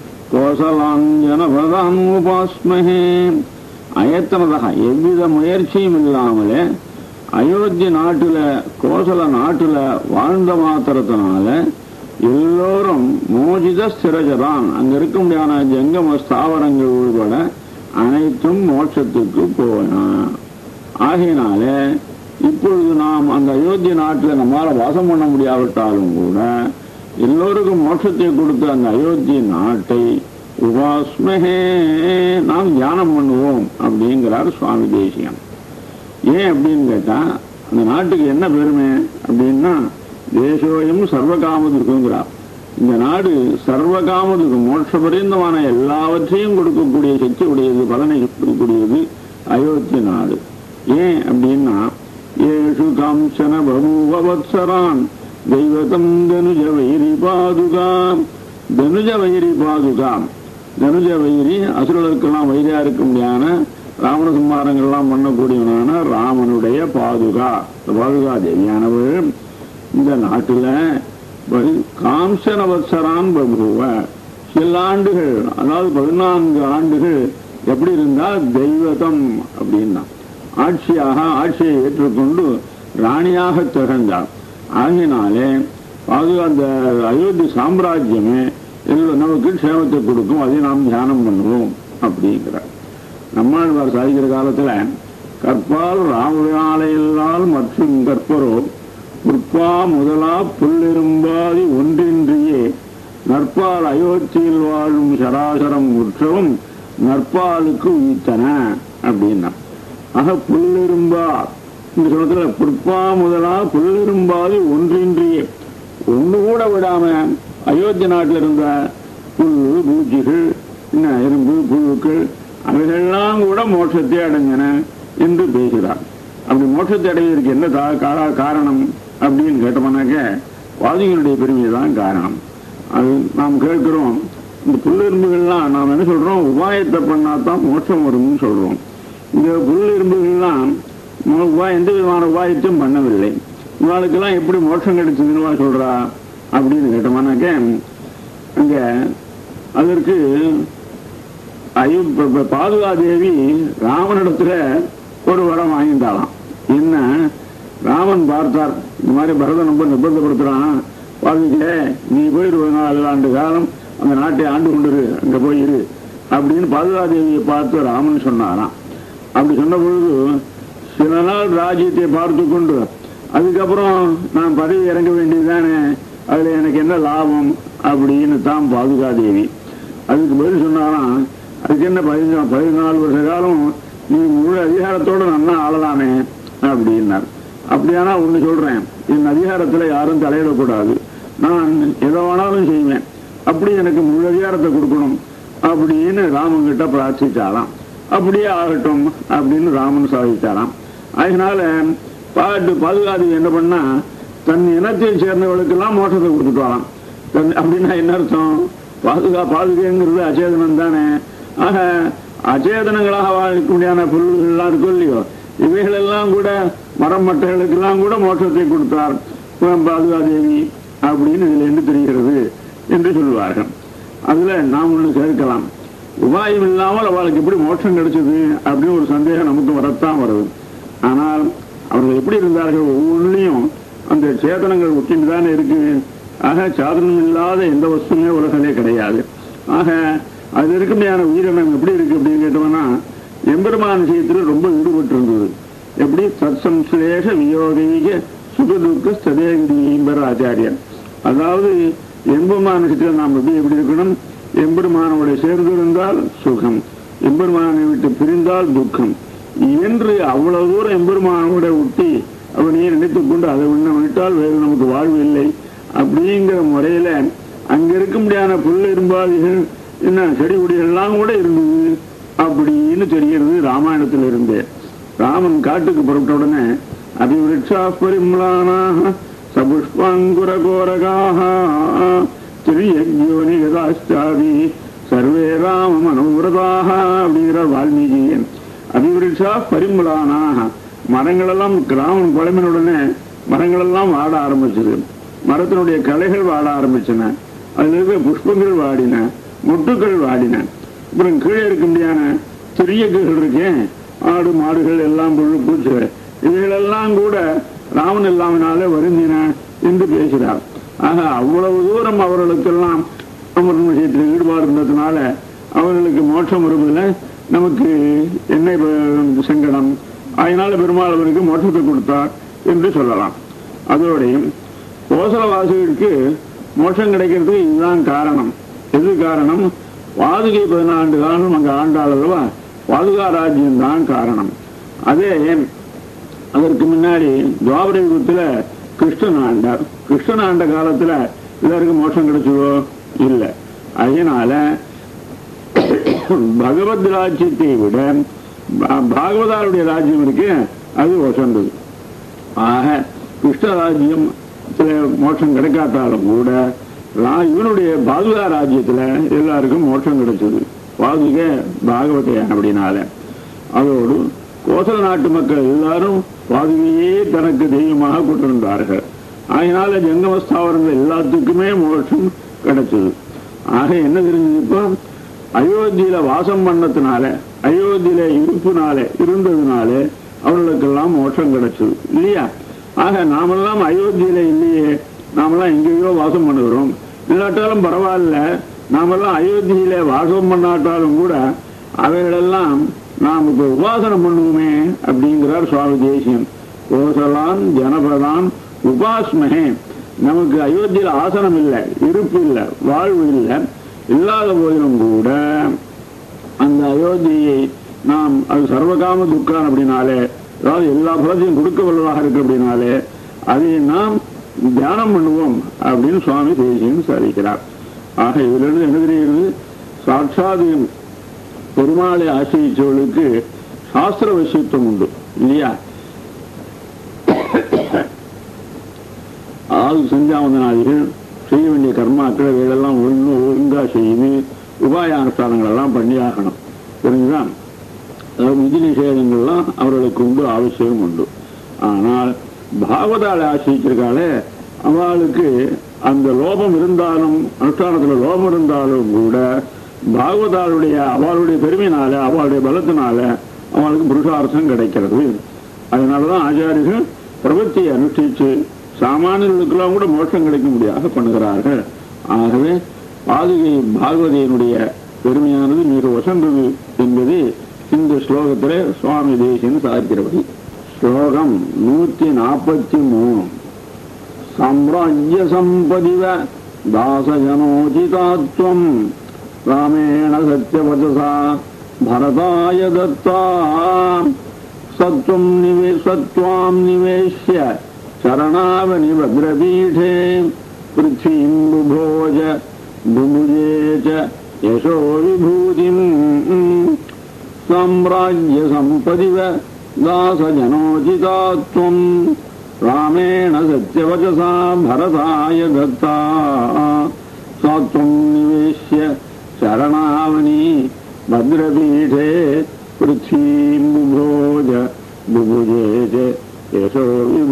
கோசலாஞ்சனபதாம் உபாஸ்மகே அயத்தனதா எவ்வித முயற்சியும் இல்லாமலே அயோத்தி நாட்டுல கோசல நாட்டுல வாழ்ந்த மாத்திரத்தினால எல்லோரும் மோஜித ஸ்திரஜரான் அங்க இருக்க முடியாத ஜங்கம ஸ்தாவரங்கள் உள்பட அனைத்தும் மோட்சத்துக்கு போன ஆகையினால இப்பொழுது நாம் அந்த அயோத்தி நாட்டில் நம்மால வாசம் பண்ண முடியாவிட்டாலும் கூட எல்லோருக்கும் மோட்சத்தை கொடுத்த அந்த அயோத்தி நாட்டை உபாஸ்மகே நாம் தியானம் பண்ணுவோம் அப்படிங்கிறார் சுவாமி தேசியம் ஏன் அப்படின்னு கேட்டா அந்த நாட்டுக்கு என்ன பெருமை அப்படின்னா தேசோயம் சர்வகாமதுக்குங்கிறார் இந்த நாடு சர்வகாமதுக்கு மோட்சபரியந்தமான எல்லாவற்றையும் கொடுக்கக்கூடிய சக்தி உடையது பலனை கொடுக்கக்கூடியது அயோத்தி நாடு ஏன் அப்படின்னா ஏஷு காஞ்சன பபூவத்சரான் தெய்வதம் தனுஜ வைரி பாதுகாம் தனுஜ வைரி பாதுகாம் தனுஜ வைரி அசுரர்களுக்கெல்லாம் வைரியா இருக்க முடியாத ராவண சம்மாரங்கள்லாம் பண்ணக்கூடியவனான ராமனுடைய பாதுகா இந்த பாதுகா தேவியானவள் இந்த நாட்டுல காம்சன வத்சரான் பபுவ சில ஆண்டுகள் அதாவது பதினான்கு ஆண்டுகள் எப்படி இருந்தா தெய்வதம் அப்படின்னா ஆட்சியாக ஆட்சியை ஏற்றுக்கொண்டு ராணியாக திகழ்ந்தார் ஆகினாலே அது அந்த அயோத்தி சாம்ராஜ்யமே எல்லாம் நமக்கு க்ஷேமத்தை கொடுக்கும் அதை நாம் தியானம் பண்ணுவோம் அப்படிங்கிறார் நம்மாழ்வார் சாதிக்கிற காலத்துல கற்பால் ராமநாளையில்லால் மற்றும் கற்பரோ புற்பா முதலா புல்லெரும்பாதி ஒன்றின்றியே நற்பால் அயோத்தியில் வாழும் சராசரம் உற்றவும் நற்பாலுக்கு உயித்தன அப்படின்னா ஆக புல்லெரும்பா இந்த சொல்றதுல புற்பா முதலா புல்லெரும்பாதி ஒன்றின்றியே ஒண்ணு கூட விடாம அயோத்தி நாட்டில் இருந்த புல்லு பூச்சிகள் என்ன எறும்பு புழுக்கள் அவைகள்லாம் கூட மோட்சத்தை அடைஞ்சன என்று பேசுகிறார் அப்படி மோட்சத்தை அடைவதற்கு என்ன தா- கா- காரணம் அப்படின்னு கேட்டோம்னாக்க வாதிகளுடைய பெருமை தான் காரணம் அது நாம் கேட்கிறோம் இந்த புல்லெரும்புகள்லாம் நாம் என்ன சொல்றோம் உபாயத்தை பண்ணாதான் மோட்சம் வரும்னு சொல்றோம் இந்த புல்லெரும்புகள்லாம் மோ- உபாயம் எந்த விதமான உபாயத்தையும் பண்ணவில்லை இவாளுக்கெல்லாம் எப்படி மோட்சம் கிடைச்சதுன்னு சொல்றா அப்படின்னு கேட்டோம்னாக்க அங்க அதற்கு ஐயோ ப- ப- பாதுகா தேவி ராமனிடத்துல ஒரு வரம் வாங்கிட்டாளாம் என்ன ராமன் பார்த்தார் இந்த மாதிரி பரதன் ரொம்ப நிர்பந்தப்படுத்துறான் பாதுகே நீ போய் இருபது நாலு ஆண்டு காலம் அந்த நாட்டை ஆண்டு கொண்டிரு அங்க போய் இரு அப்படின்னு பாதுகா தேவியை பார்த்து ராமன் சொன்னாராம் அப்படி சொன்ன பொழுது சில நாள் ராஜ்யத்தை பார்த்து கொண்டு அதுக்கப்புறம் நான் பதவி இறங்க வேண்டியதுதானே அதுல எனக்கு என்ன லாபம் அப்படின்னு தான் பாதுகா தேவி அதுக்கு பதில் சொன்னாராம் அதுக்கு என்ன பதினஞ்சு பதினாலு வருஷ காலம் நீ முழு அதிகாரத்தோட நன்னா ஆளலாமே அப்படின்னார் அப்படியானா ஒண்ணு சொல்றேன் என் அதிகாரத்துல யாரும் தலையிடக்கூடாது நான் எதை வேணாலும் செய்வேன் அப்படி எனக்கு முழு அதிகாரத்தை கொடுக்கணும் அப்படின்னு ராமன் கிட்ட பிரார்த்திச்சாராம் அப்படியே ஆகட்டும் அப்படின்னு ராமன் சாதிச்சாராம் அதனால பாட்டு பாதுகாதி என்ன பண்ணா தன் இனத்தை சேர்ந்தவர்களுக்கெல்லாம் மோட்சத்தை கொடுத்துட்டாராம் தன் அப்படின்னா என்ன அர்த்தம் பாதுகா பாதுகைங்கிறது அச்சேதனம் தானே ஆக அச்சேதனங்களாக வாழக்க முடியாத பொருள்கள்லாம் இருக்கும் இல்லையோ இவைகளெல்லாம் கூட மரம் மட்டைகளுக்கெல்லாம் கூட மோட்சத்தை கொடுத்தார் பாதுகா தேவி அப்படின்னு இதுல என்ன தெரிகிறது என்று சொல்வார்கள் அதுல நாம் ஒண்ணு கேட்கலாம் உபாயம் இல்லாமல் அவளுக்கு எப்படி மோட்சம் கிடைச்சது அப்படின்னு ஒரு சந்தேகம் நமக்கு வரத்தான் வருது ஆனால் அவர்கள் எப்படி இருந்தார்கள் ஒவ்வொன்றிலையும் அந்த சேதனங்கள் ஒட்டிட்டு தானே இருக்கு ஆக சாதனம் இல்லாத எந்த வஸ்துமே உலகிலே கிடையாது ஆக அது இருக்கமையான உயிரினம் எப்படி இருக்கு அப்படின்னு கேட்டோம்னா எம்பெருமான் விஷயத்தில் ரொம்ப ஈடுபட்டு இருந்தது எப்படி சத்சம்ஸ்லேஷ வியோகீக சுகதுக்க ஸ்ததேகிரிம்பர் ஆச்சாரியன் அதாவது எம்பெருமான் விஷயத்தில் நாம் எப்படி எப்படி இருக்கணும் எம்பெருமானோட சேர்ந்து இருந்தால் சுகம் எம்பெருமானை விட்டு பிரிந்தால் துக்கம் என்று அவ்வளவு தூரம் எம்பெருமானோட ஒட்டி அவனையே நினைத்துக் கொண்டு அதை உண்ண விட்டால் வேறு நமக்கு வாழ்வு இல்லை அப்படிங்கிற முறையில அங்க இருக்க முடியாத புல் இரும்பாதிகள் என்ன செடி கொடிகள்லாம் கூட இருந்தது அப்படின்னு தெரிகிறது ராமாயணத்துல இருந்தே ராமன் காட்டுக்கு புறப்பட்ட உடனே அபிவிருட்சா பரிமளானாக சபுஷ்பாங்குர கோரகாக திரியஜோனி கதாச்சாவி சர்வே ராம மனோவிரதாக அப்படிங்கிறார் வால்மீகியன் அபிவிருட்சா பரிமளானாக மரங்களெல்லாம் கிராமம் குழம்பின உடனே மரங்களெல்லாம் வாட ஆரம்பிச்சது மரத்தினுடைய கலைகள் வாட ஆரம்பிச்சன அதுல இருக்கிற புஷ்பங்கள் வாடின மொட்டுக்கள் வாடின அப்புறம் கீழே இருக்க முடியாத சிறிய கீழ்கள் இருக்கேன் ஆடு மாடுகள் எல்லாம் புழு பூச்சு இவைகளெல்லாம் கூட ராமன் இல்லாமனாலே வருந்தின என்று பேசுகிறார் ஆக அவ்வளவு தூரம் அவர்களுக்கெல்லாம் அமரன் விஷயத்தில் ஈடுபாடு இருந்ததுனால அவர்களுக்கு மோட்சம் வருவதில் நமக்கு என்ன இப்ப சங்கடம் அதனால பெருமாள் அவருக்கு மோட்சத்தை கொடுத்தார் என்று சொல்லலாம் அதோடையும் கோசலவாசிகளுக்கு மோட்சம் கிடைக்கிறதுக்கு இதுதான் காரணம் எது காரணம் வாதுகை பதினாண்டு காலம் அங்க ஆண்டாள் அல்லவா வாதுகா ராஜ்யம் தான் காரணம் அதே அதற்கு முன்னாடி துவாபர யுகத்துல கிருஷ்ணன் ஆண்டார் கிருஷ்ணன் ஆண்ட காலத்துல இதற்கு மோட்சம் கிடைச்சதோ இல்லை அதனால பகவத் ராஜ்யத்தை விட பா- பாகவதாருடைய ராஜ்யம் இருக்கு அது வசந்தது ஆக கிருஷ்ண ராஜ்யம் மோட்சம் கிடைக்காட்டாலும் கூட ரா- இவனுடைய பாதுகா ராஜ்யத்துல எல்லாருக்கும் மோட்சம் கிடைச்சது பாதுக பாகவத அப்படினால அதோடு கோசல நாட்டு மக்கள் எல்லாரும் பாதுகையே தனக்கு தெய்வமாக கொண்டிருந்தார்கள் அதனால ஜங்கமஸ்தாவரங்கள் எல்லாத்துக்குமே மோட்சம் கிடைச்சது ஆக என்ன தெரிஞ்சது இப்போ அயோத்தியில வாசம் பண்ணதுனால அயோத்தியில இருப்புனால இருந்ததுனால அவர்களுக்கெல்லாம் மோட்சம் கிடைச்சது இல்லையா ஆக நாமெல்லாம் அயோத்தியில இல்லையே நாமெல்லாம் எங்கேயோ வாசம் பண்ணுகிறோம் இல்லாட்டாலும் பரவாயில்ல நாமெல்லாம் அயோத்தியில வாசம் பண்ணாட்டாலும் கூட அவைகளெல்லாம் நாம் இப்போ உபாசனம் பண்ணுவோமே அப்படிங்கிறார் சுவாமி தேசியம் கோசலான் ஜனபதான் உபாஸ்மகே நமக்கு அயோத்தியில ஆசனம் இல்லை இருப்பு இல்லை வாழ்வு இல்லை இல்லாத போதிலும் கூட அந்த அயோத்தியை நாம் அது சர்வகாம துக்கான் அப்படின்னாலே அதாவது எல்லா பலத்தையும் கொடுக்க வல்லதாக இருக்கு அப்படின்னாலே அதை நாம் தியானம் பண்ணுவோம் அப்படின்னு சுவாமி தேசியம் சாதிக்கிறார் ஆக இதிலிருந்து என்ன தெரிகிறது சாட்சாது பெருமாளை ஆசிரியச்சவர்களுக்கு சாஸ்திர வசியத்துவம் உண்டு இல்லையா ஆள் செஞ்சாவந்தனாதிகள் செய்ய வேண்டிய கர்மாக்கள் இவைகளெல்லாம் ஒழுங்கு ஒழுங்கா செய்து உபாய அனுஷ்டானங்கள் எல்லாம் பண்ணி ஆகணும் புரிஞ்சுதா அதாவது விதி நிஷேதங்கள்லாம் அவர்களுக்கு உண்டு அவசியம் உண்டு ஆனால் பாகவதாளை ஆசிரிச்சிருக்காளே அவளுக்கு அந்த லோபம் இருந்தாலும் அனுஷ்டானத்துல லோபம் இருந்தாலும் கூட பாகவதாளுடைய அவளுடைய பெருமையினால அவளுடைய பலத்தினால அவளுக்கு புருஷார்த்தம் கிடைக்கிறது அதனாலதான் ஆச்சாரியர்கள் பிரபத்தியை அனுஷ்டிச்சு சாமானியர்களுக்கெல்லாம் கூட மோட்சம் கிடைக்கும்படியாக பண்ணுகிறார்கள் ஆகவே பாதுகை பாகவதியினுடைய பெருமையானது மிக வசந்தது என்பது இந்த ஸ்லோகத்திலே சுவாமி தேசியன் சாதிக்கிறபடி ஸ்லோகம் நூத்தி நாற்பத்தி மூணு சாம்ராஜ்ய சம்பதிவ தாசஜனோஜிதாத்வம் ராமேண சத்யவதசா பரதாய தத்தா சத்வம் நிவே சத்வாம் நிவேஷ்ய சரணாவனி பத்ரபீഠே பிருத்வீம் புபோஜ புபுஜே ச யசோ விபூதிம் சாம்ராஜ்ய சம்பதிவ தாசஜனோஜிதாத்வம் ராமேண சத்யவச்சசா பரதாய தத்தா சாத்வம் நிவேஷ்ய சரணாவனி பத்ரபீഠே பிருத்வீம் புபோஜ புபுஜே ச யசோ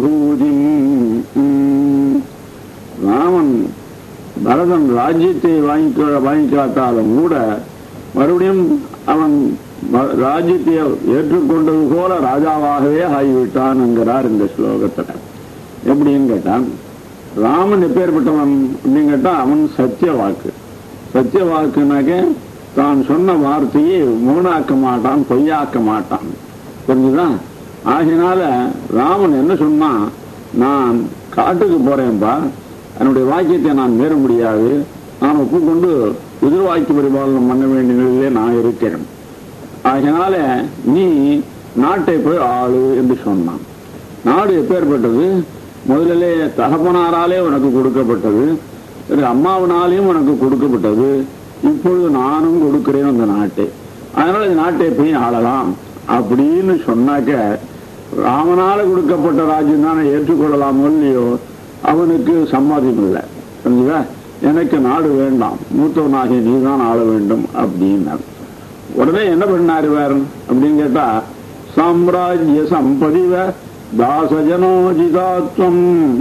விபூதிம் ராமன் பரதன் ராஜ்யத்தை வாங்கிக்க வாங்கிக்காட்டாலும் கூட மறுபடியும் அவன் ம- ராஜ்யத்தை ஏற்றுக்கொண்டது போல ராஜாவாகவே ஆகிவிட்டான் என்கிறார் இந்த ஸ்லோகத்துல எப்படின்னு கேட்டான் ராமன் எப்பேற்பட்டவன் அப்படின்னு கேட்டா அவன் சத்திய வாக்கு சத்திய வாக்குனாக்க தான் சொன்ன வார்த்தையை மூணாக்க மாட்டான் பொய்யாக்க மாட்டான் புரிஞ்சுதா ஆகினால ராமன் என்ன சொன்னான் நான் காட்டுக்கு போறேன்பா என்னுடைய வாக்கியத்தை நான் மீற முடியாது நான் ஒப்புக்கொண்டு எதிர் வாக்கிய பரிபாலனம் பண்ண வேண்டிய நிலையிலே நான் இருக்கிறேன் அதனால நீ நாட்டை போய் ஆளு என்று சொன்னான் நாடு எப்பேற்பட்டது முதலிலே தகப்பனாராலே உனக்கு கொடுக்கப்பட்டது பிறகு அம்மாவினாலேயும் உனக்கு கொடுக்கப்பட்டது இப்பொழுது நானும் கொடுக்கிறேன் அந்த நாட்டை அதனால இந்த நாட்டை போய் ஆளலாம் அப்படின்னு சொன்னாக்க ராமனால கொடுக்கப்பட்ட ராஜ்யம் தானே ஏற்றுக்கொள்ளலாம் இல்லையோ அவனுக்கு சம்மதம் இல்லை புரிஞ்சுதா எனக்கு நாடு வேண்டாம் மூத்தவனாகிய நீ தான் ஆள வேண்டும் அப்படின்னார் உடனே என்ன பண்ணார் இவர் அப்படின்னு கேட்டா சாம்ராஜ்ய சம்பதிவ தாசஜனோஜிதாத்வம்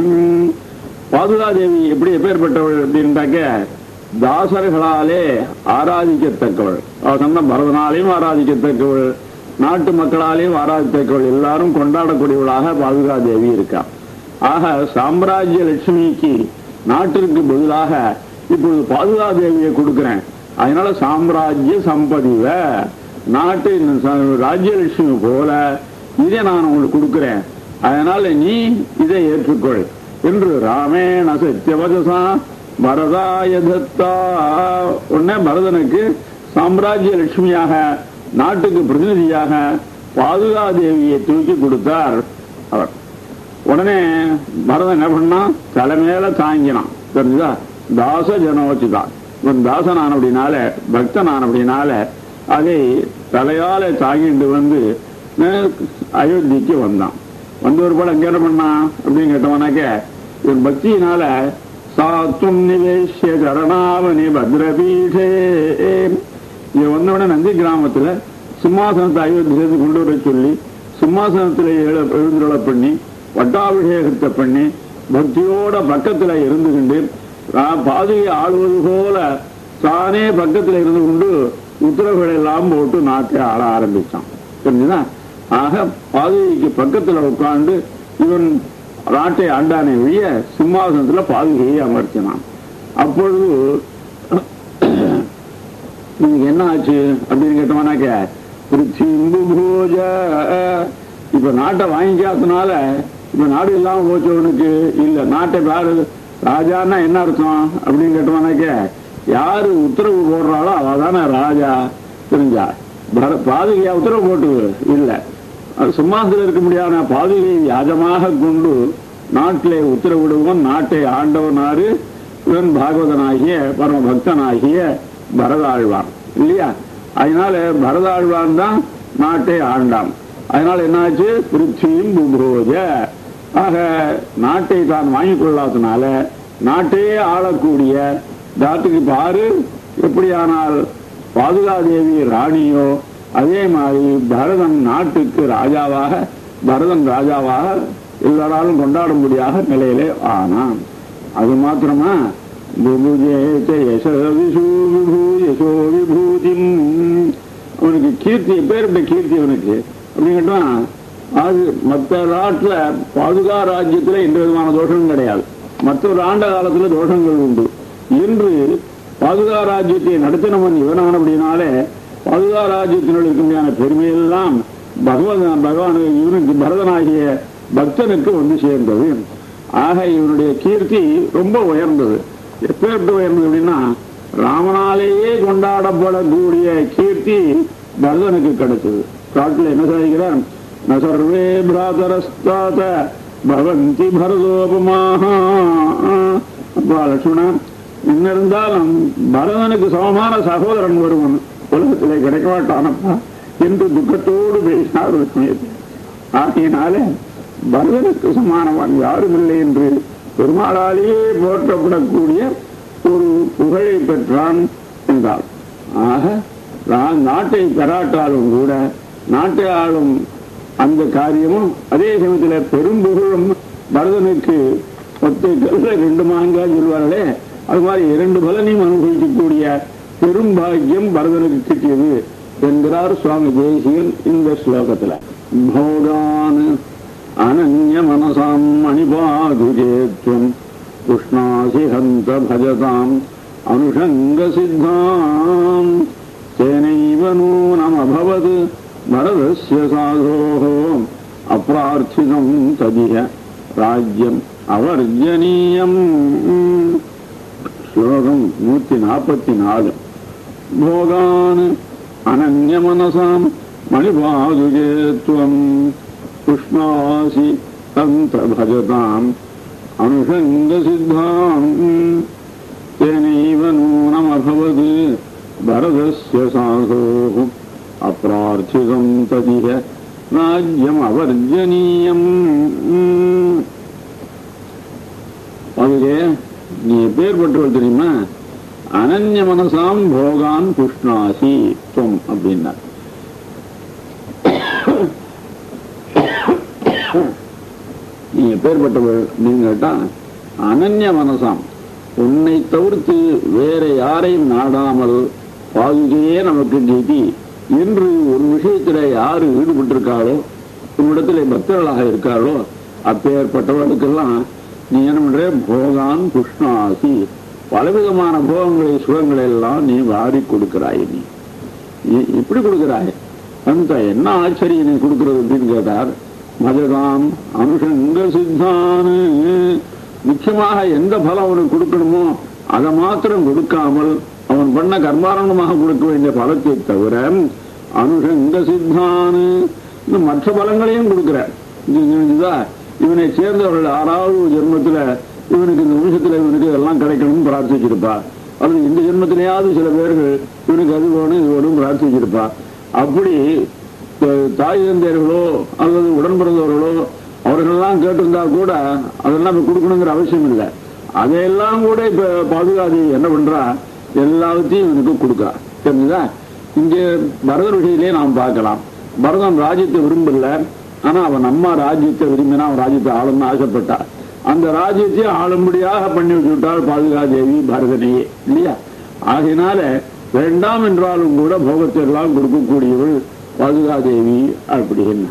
பாதுகாதேவி எப்படி எப்பேற்பட்டவள் அப்படின்ட்டாக்க தாசர்களாலே ஆராதிக்கத்தக்கவள் அவள் சொன்ன பரதனாலையும் ஆராதிக்கத்தக்கவள் நாட்டு மக்களாலையும் ஆராதிக்கத்தக்கவள் எல்லாரும் கொண்டாடக்கூடியவளாக பாதுகாதேவி இருக்கா ஆக சாம்ராஜ்ய லட்சுமிக்கு நாட்டிற்கு பதிலாக இப்பொழுது பாதுகாதேவியை கொடுக்கிறேன் அதனால சாம்ராஜ்ய சம்பதிவ நாட்டு ராஜ்யலட்சுமி போல இதை நான் உங்களுக்கு கொடுக்கிறேன் அதனால நீ இதை ஏற்றுக்கொள் என்று ராமேண சத்தியவதசா பரதாய தத்தா உடனே பரதனுக்கு சாம்ராஜ்ய லட்சுமியாக நாட்டுக்கு பிரதிநிதியாக பாதுகாதேவியை தூக்கி கொடுத்தார் அவர் உடனே பரதன் என்ன பண்ணா தலைமையில தாங்கினான் தெரிஞ்சுதா தாச ஜனோச்சிதான் இவன் தாசனான் அப்படின்னால பக்தனான் அப்படின்னால அதை தலையால தாங்கிட்டு வந்து அஹ், அயோத்திக்கு வந்தான் வந்து ஒரு படம் எங்க என்ன பண்ணான் அப்படின்னு கேட்டவனாக்க இவன் பக்தியினால சாத்தும் நிவேஷ்ய சரணாவணி பத்ரபீடே இவன் வந்தவுடனே நந்தி கிராமத்துல சிம்மாசனத்தை அயோத்தியிலிருந்து கொண்டு வர சொல்லி சிம்மாசனத்துல எழு- எழுந்துருள பண்ணி வட்டாபிஷேகத்தை பண்ணி பக்தியோட பக்கத்துல இருந்து கொண்டு ரா- பாதுகை ஆளுவது போல தானே பக்கத்துல இருந்து கொண்டு உத்தரவுகளை எல்லாம் போட்டு நாட்டை ஆள ஆரம்பிச்சான் தெரிஞ்சுதா ஆக பாதுகைக்கு பக்கத்துல உட்கார்ந்து இவன் நாட்டை ஆண்டானே ஒழிய சிம்மாசனத்துல பாதுகையை அமர்த்தினான் அப்பொழுது நீங்க என்ன ஆச்சு அப்படின்னு கேட்டோம்னாக்க பிருத்திம்பு பூஜ இப்ப நாட்டை வாங்கிக்காதனால இப்ப நாடு இல்லாம போச்சவனுக்கு இல்ல நாட்டை யாரு ராஜான்னா என்ன அர்த்தம் அப்படின்னு கேட்டோம்னாக்க யாரு உத்தரவு போடுறாளோ அவ தானே ராஜா தெரிஞ்சா பர- பாதுகையா உத்தரவு போட்டு இல்ல அது சிம்மாசத்தில் இருக்க முடியாத பாதுகையை வியாஜமாக கொண்டு நாட்டிலே உத்தரவிடுவன் நாட்டை ஆண்டவனாரு இவன் பாகவதனாகிய பரம பக்தனாகிய பரதாழ்வான் இல்லையா அதனால பரதாழ்வான் தான் நாட்டை ஆண்டான் அதனால என்னாச்சு பிருத்தியும் புபோஜ ஆக நாட்டை தான் வாங்கிக் கொள்ளாதனால நாட்டையே ஆளக்கூடிய நாட்டுக்கு பாரு எப்படியானால் பாதுகாதேவி ராணியோ அதே மாதிரி பரதன் நாட்டுக்கு ராஜாவாக பரதன் ராஜாவாக எல்லாராலும் கொண்டாடும்படியாக நிலையிலே ஆனான் அது மாத்திரமா புபுஜேத யசோ விசு விபூ யசோ விபூதிம் அவனுக்கு கீர்த்தி எப்பேற்பட்ட கீர்த்தி அவனுக்கு அப்படின்னு கேட்டா அது மற்ற நாட்டுல பாதுகா ராஜ்யத்துல எந்த விதமான தோஷமும் கிடையாது மற்ற ஒரு ஆண்ட காலத்துல தோஷங்கள் உண்டு இன்று பாதுகா ராஜ்யத்தை நடத்தினவன் இவனான அப்படின்னாலே பாதுகா ராஜ்யத்தினுள் இருக்கின்ற பெருமையெல்லாம் பகவான் பகவான் இவனுக்கு பரதனாகிய பக்தனுக்கு வந்து சேர்ந்தது ஆக இவனுடைய கீர்த்தி ரொம்ப உயர்ந்தது எப்பேற்பட்டு உயர்ந்தது அப்படின்னா ராமனாலேயே கொண்டாடப்படக்கூடிய கீர்த்தி பரதனுக்கு கிடைச்சது காட்டில் என்ன சாதிக்கிறார் ந சர்வே பிராதரஸ்தாத பவந்தி பரதோபமாக அப்பா லட்சுமணன் இன்னிருந்தாலும் பரதனுக்கு சமமான சகோதரன் வருவன் உலகத்திலே கிடைக்க மாட்டானப்பா என்று துக்கத்தோடு பேசினார் லட்சுமியத்தை ஆகையினாலே பரதனுக்கு சமானவன் யாரும் இல்லை என்று பெருமாளாலேயே போற்றப்படக்கூடிய ஒரு புகழை பெற்றான் என்றார் ஆக நான் நாட்டை பெறாட்டாலும் கூட நாட்டை ஆளும் அந்த காரியமும் அதே சமயத்தில் பெரும் புகழும் பரதனுக்கு ஒத்தை கல்ல ரெண்டு மாங்காய் சொல்வார்களே அது மாதிரி இரண்டு பலனையும் அனுபவிக்கக்கூடிய பெரும் பாக்கியம் பரதனுக்கு கிட்டியது என்கிறார் சுவாமி தேசியன் இந்த ஸ்லோகத்துல போகான் அனன்ய மனசாம் மணிபாதுஜேத்வம் புஷ்ணாசி ஹந்த பஜதாம் அனுஷங்க சித்தாம் தேனைவ நூனமபவத் பரதஸ்ய சாதோः அப்பிரார்த்திதம் ததிய ராஜ்யம் அவர்ஜனீயம் ஸ்லோகம் நூத்தி நாற்பத்தி நாலு போகான் அனன்யமனசாம் மணிபாதுகே துவம் புஷ்ணாசி தந்த பஜதாம் அனுஷங்க சித்தாம் तेनैव नूनमभवत् भरतस्य साधोः अप्रार्थितम् तदिह राज्यमवर्जनीयम् அதுவே நீ எப்பேற்பட்டவள் தெரியுமா அனன்ய மனசாம் போகான் புஷ்ணாசி துவம் அப்படின்னார் நீ எப்பேற்பட்டவள் அப்படின்னு கேட்டா அனன்ய மனசாம் உன்னை தவிர்த்து வேற யாரையும் நாடாமல் பாதுகையே நமக்கு கீதி என்று ஒரு விஷயத்துல யாரு ஈடுபட்டிருக்காளோ உன்னிடத்துல பக்தர்களாக இருக்காளோ அப்பேற்பட்டவர்களுக்கெல்லாம் நீ என்ன பண்ற போகான் புஷ்ணாசி பலவிதமான போகங்களை சுகங்களை எல்லாம் நீ வாரி கொடுக்கிறாய் நீ இ- இப்படி கொடுக்கிறாய் அந்த என்ன ஆச்சரியம் நீ கொடுக்கிறது அப்படின்னு கேட்டார் மஜதாம் அனுஷங்க சித்தானு முக்கியமாக எந்த பலம் அவனுக்கு கொடுக்கணுமோ அதை மாத்திரம் கொடுக்காமல் அவன் பண்ண கர்மாரணமாக கொடுக்க வேண்டிய பலத்தை தவிர அனுஷங்க சித்தானு இன்னும் மற்ற பலங்களையும் கொடுக்கிற இது தெரிஞ்சுதா? இவனை சேர்ந்தவர்கள் ஆறாவது ஒரு ஜென்மத்துல இவனுக்கு இந்த நிமிஷத்துல இவனுக்கு இதெல்லாம் கிடைக்கணும்னு பிரார்த்திச்சிருப்பா அல்லது இந்த ஜென்மத்திலேயாவது சில பேர்கள் இவனுக்கு அது வேணும் இது வேணும் பிரார்த்திச்சிருப்பா அப்படி த- தாய் தந்தையர்களோ அல்லது உடன் பிறந்தவர்களோ அவர்களெல்லாம் கேட்டிருந்தா கூட அதெல்லாம் இப்ப கொடுக்கணுங்கிற அவசியம் இல்லை அதையெல்லாம் கூட இப்ப பாதுகாதி என்ன பண்றா எல்லாத்தையும் இவனுக்கு கொடுக்கறா தெரிஞ்சுதா இங்கே பரதர் விஷயத்திலே நாம் பார்க்கலாம் பரதன் ராஜ்யத்தை விரும்பல ஆனா அவன் அம்மா ராஜ்யத்தை விரும்பினா அவன் ராஜ்யத்தை ஆளணும்னு ஆசைப்பட்டா அந்த ராஜ்யத்தை ஆளும்படியாக பண்ணி வச்சுவிட்டாள் பாதுகாதேவி பரதனையே இல்லையா ஆகையினால வேண்டாம் என்றாலும் கூட போகத்தை எல்லாம் கொடுக்கக்கூடியவள் பாதுகாதேவி அப்படி என்ன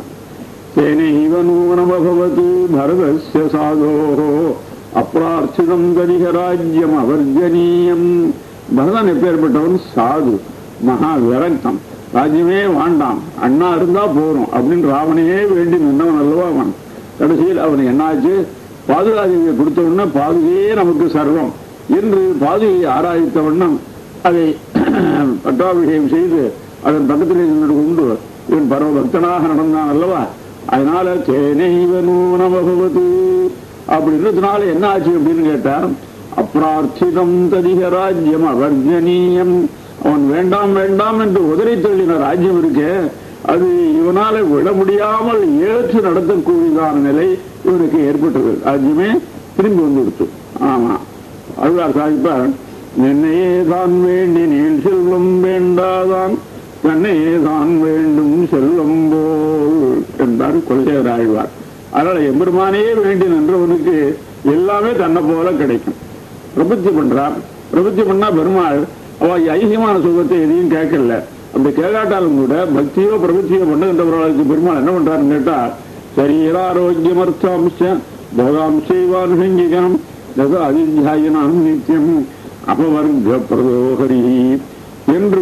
தேனைவ நூனமபவத்து பரதஸ்ய சாதோஹோ அப்பிரார்த்திதம் கரிக ராஜ்யம் அவர்ஜனீயம் பரதன் எப்பேற்பட்டவன் சாது மகா விரக்தம் ராஜ்யமே வேண்டாம் அண்ணா இருந்தா போறோம் அப்படின்னு ராவணையே வேண்டி நின்றவன் அல்லவா அவன் கடைசியில் அவன் என்னாச்சு பாதுகாதியை கொடுத்த உடனே பாதுகையே நமக்கு சர்வம் என்று பாதுகையை ஆராய்த்த வண்ணம் அதை பட்டாபிஷேகம் செய்து அதன் பக்கத்திலே நின்று கொண்டு இவன் பரவ பக்தனாக நடந்தான் அல்லவா அதனால தேனைவ நூனமபவது அப்படின்றதுனால என்ன ஆச்சு அப்படின்னு கேட்டா அப்பிரார்த்திதம் ததிக ராஜ்யம் அவர்ஜனீயம் அவன் வேண்டாம் வேண்டாம் என்று உதறி தள்ளின ராஜ்யம் இருக்கே அது இவனால விட முடியாமல் ஏற்று நடத்தக்கூடியதான நிலை இவனுக்கு ஏற்பட்டது ராஜ்யமே திரும்பி வந்துடுச்சு ஆமா அதுதான் சாதிப்பார் என்னையே தான் வேண்டி நீள் செல்வம் வேண்டாதான் தன்னையே தான் வேண்டும் செல்வம் போல் என்றார் குலசேகர ஆழ்வார் அதனால எம்பெருமானையே வேண்டி நின்றவனுக்கு எல்லாமே தன்னை போல கிடைக்கும் பிரபத்தி பண்றான் பிரபத்தி பண்ணா பெருமாள் அவ ஐசியமான சுகத்தை எதையும் கேட்கல அப்படி கேட்காட்டாலும் கூட பக்தியோ பிரபத்தியோ பண்ணுகின்றவர்களுக்கு பெருமாள் என்ன பண்றாருன்னு கேட்டா சரீராரோக்கியமர்த்தாம்ச போகாம்சைவானுஷங்கிகம் தத அதித்தியாயனம் நித்தியம் அபவர்க்க பிரதோகரி என்று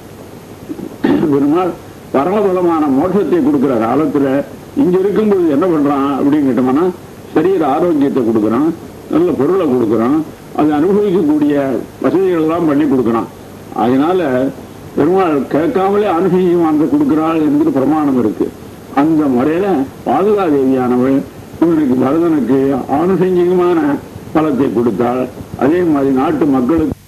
பெருமாள் பரமபலமான மோட்சத்தை கொடுக்கிற காலத்துல இங்க இருக்கும்போது என்ன பண்றான் அப்படின்னு கேட்டோம்னா சரீர ஆரோக்கியத்தை கொடுக்குறான் நல்ல பொருளை கொடுக்குறான் அதை அனுபவிக்கக்கூடிய வசதிகள் எல்லாம் பண்ணி கொடுக்குறான் அதனால பெருமாள் கேட்காமலே அனுபவிக்குமானதை கொடுக்கிறாள் என்கிற பிரமாணம் இருக்கு அந்த முறையில பாதுகாதேவியானவள் இவனுக்கு பரதனுக்கு ஆனுஷங்கிகமான பலத்தை கொடுத்தாள் அதே மாதிரி நாட்டு மக்களுக்கு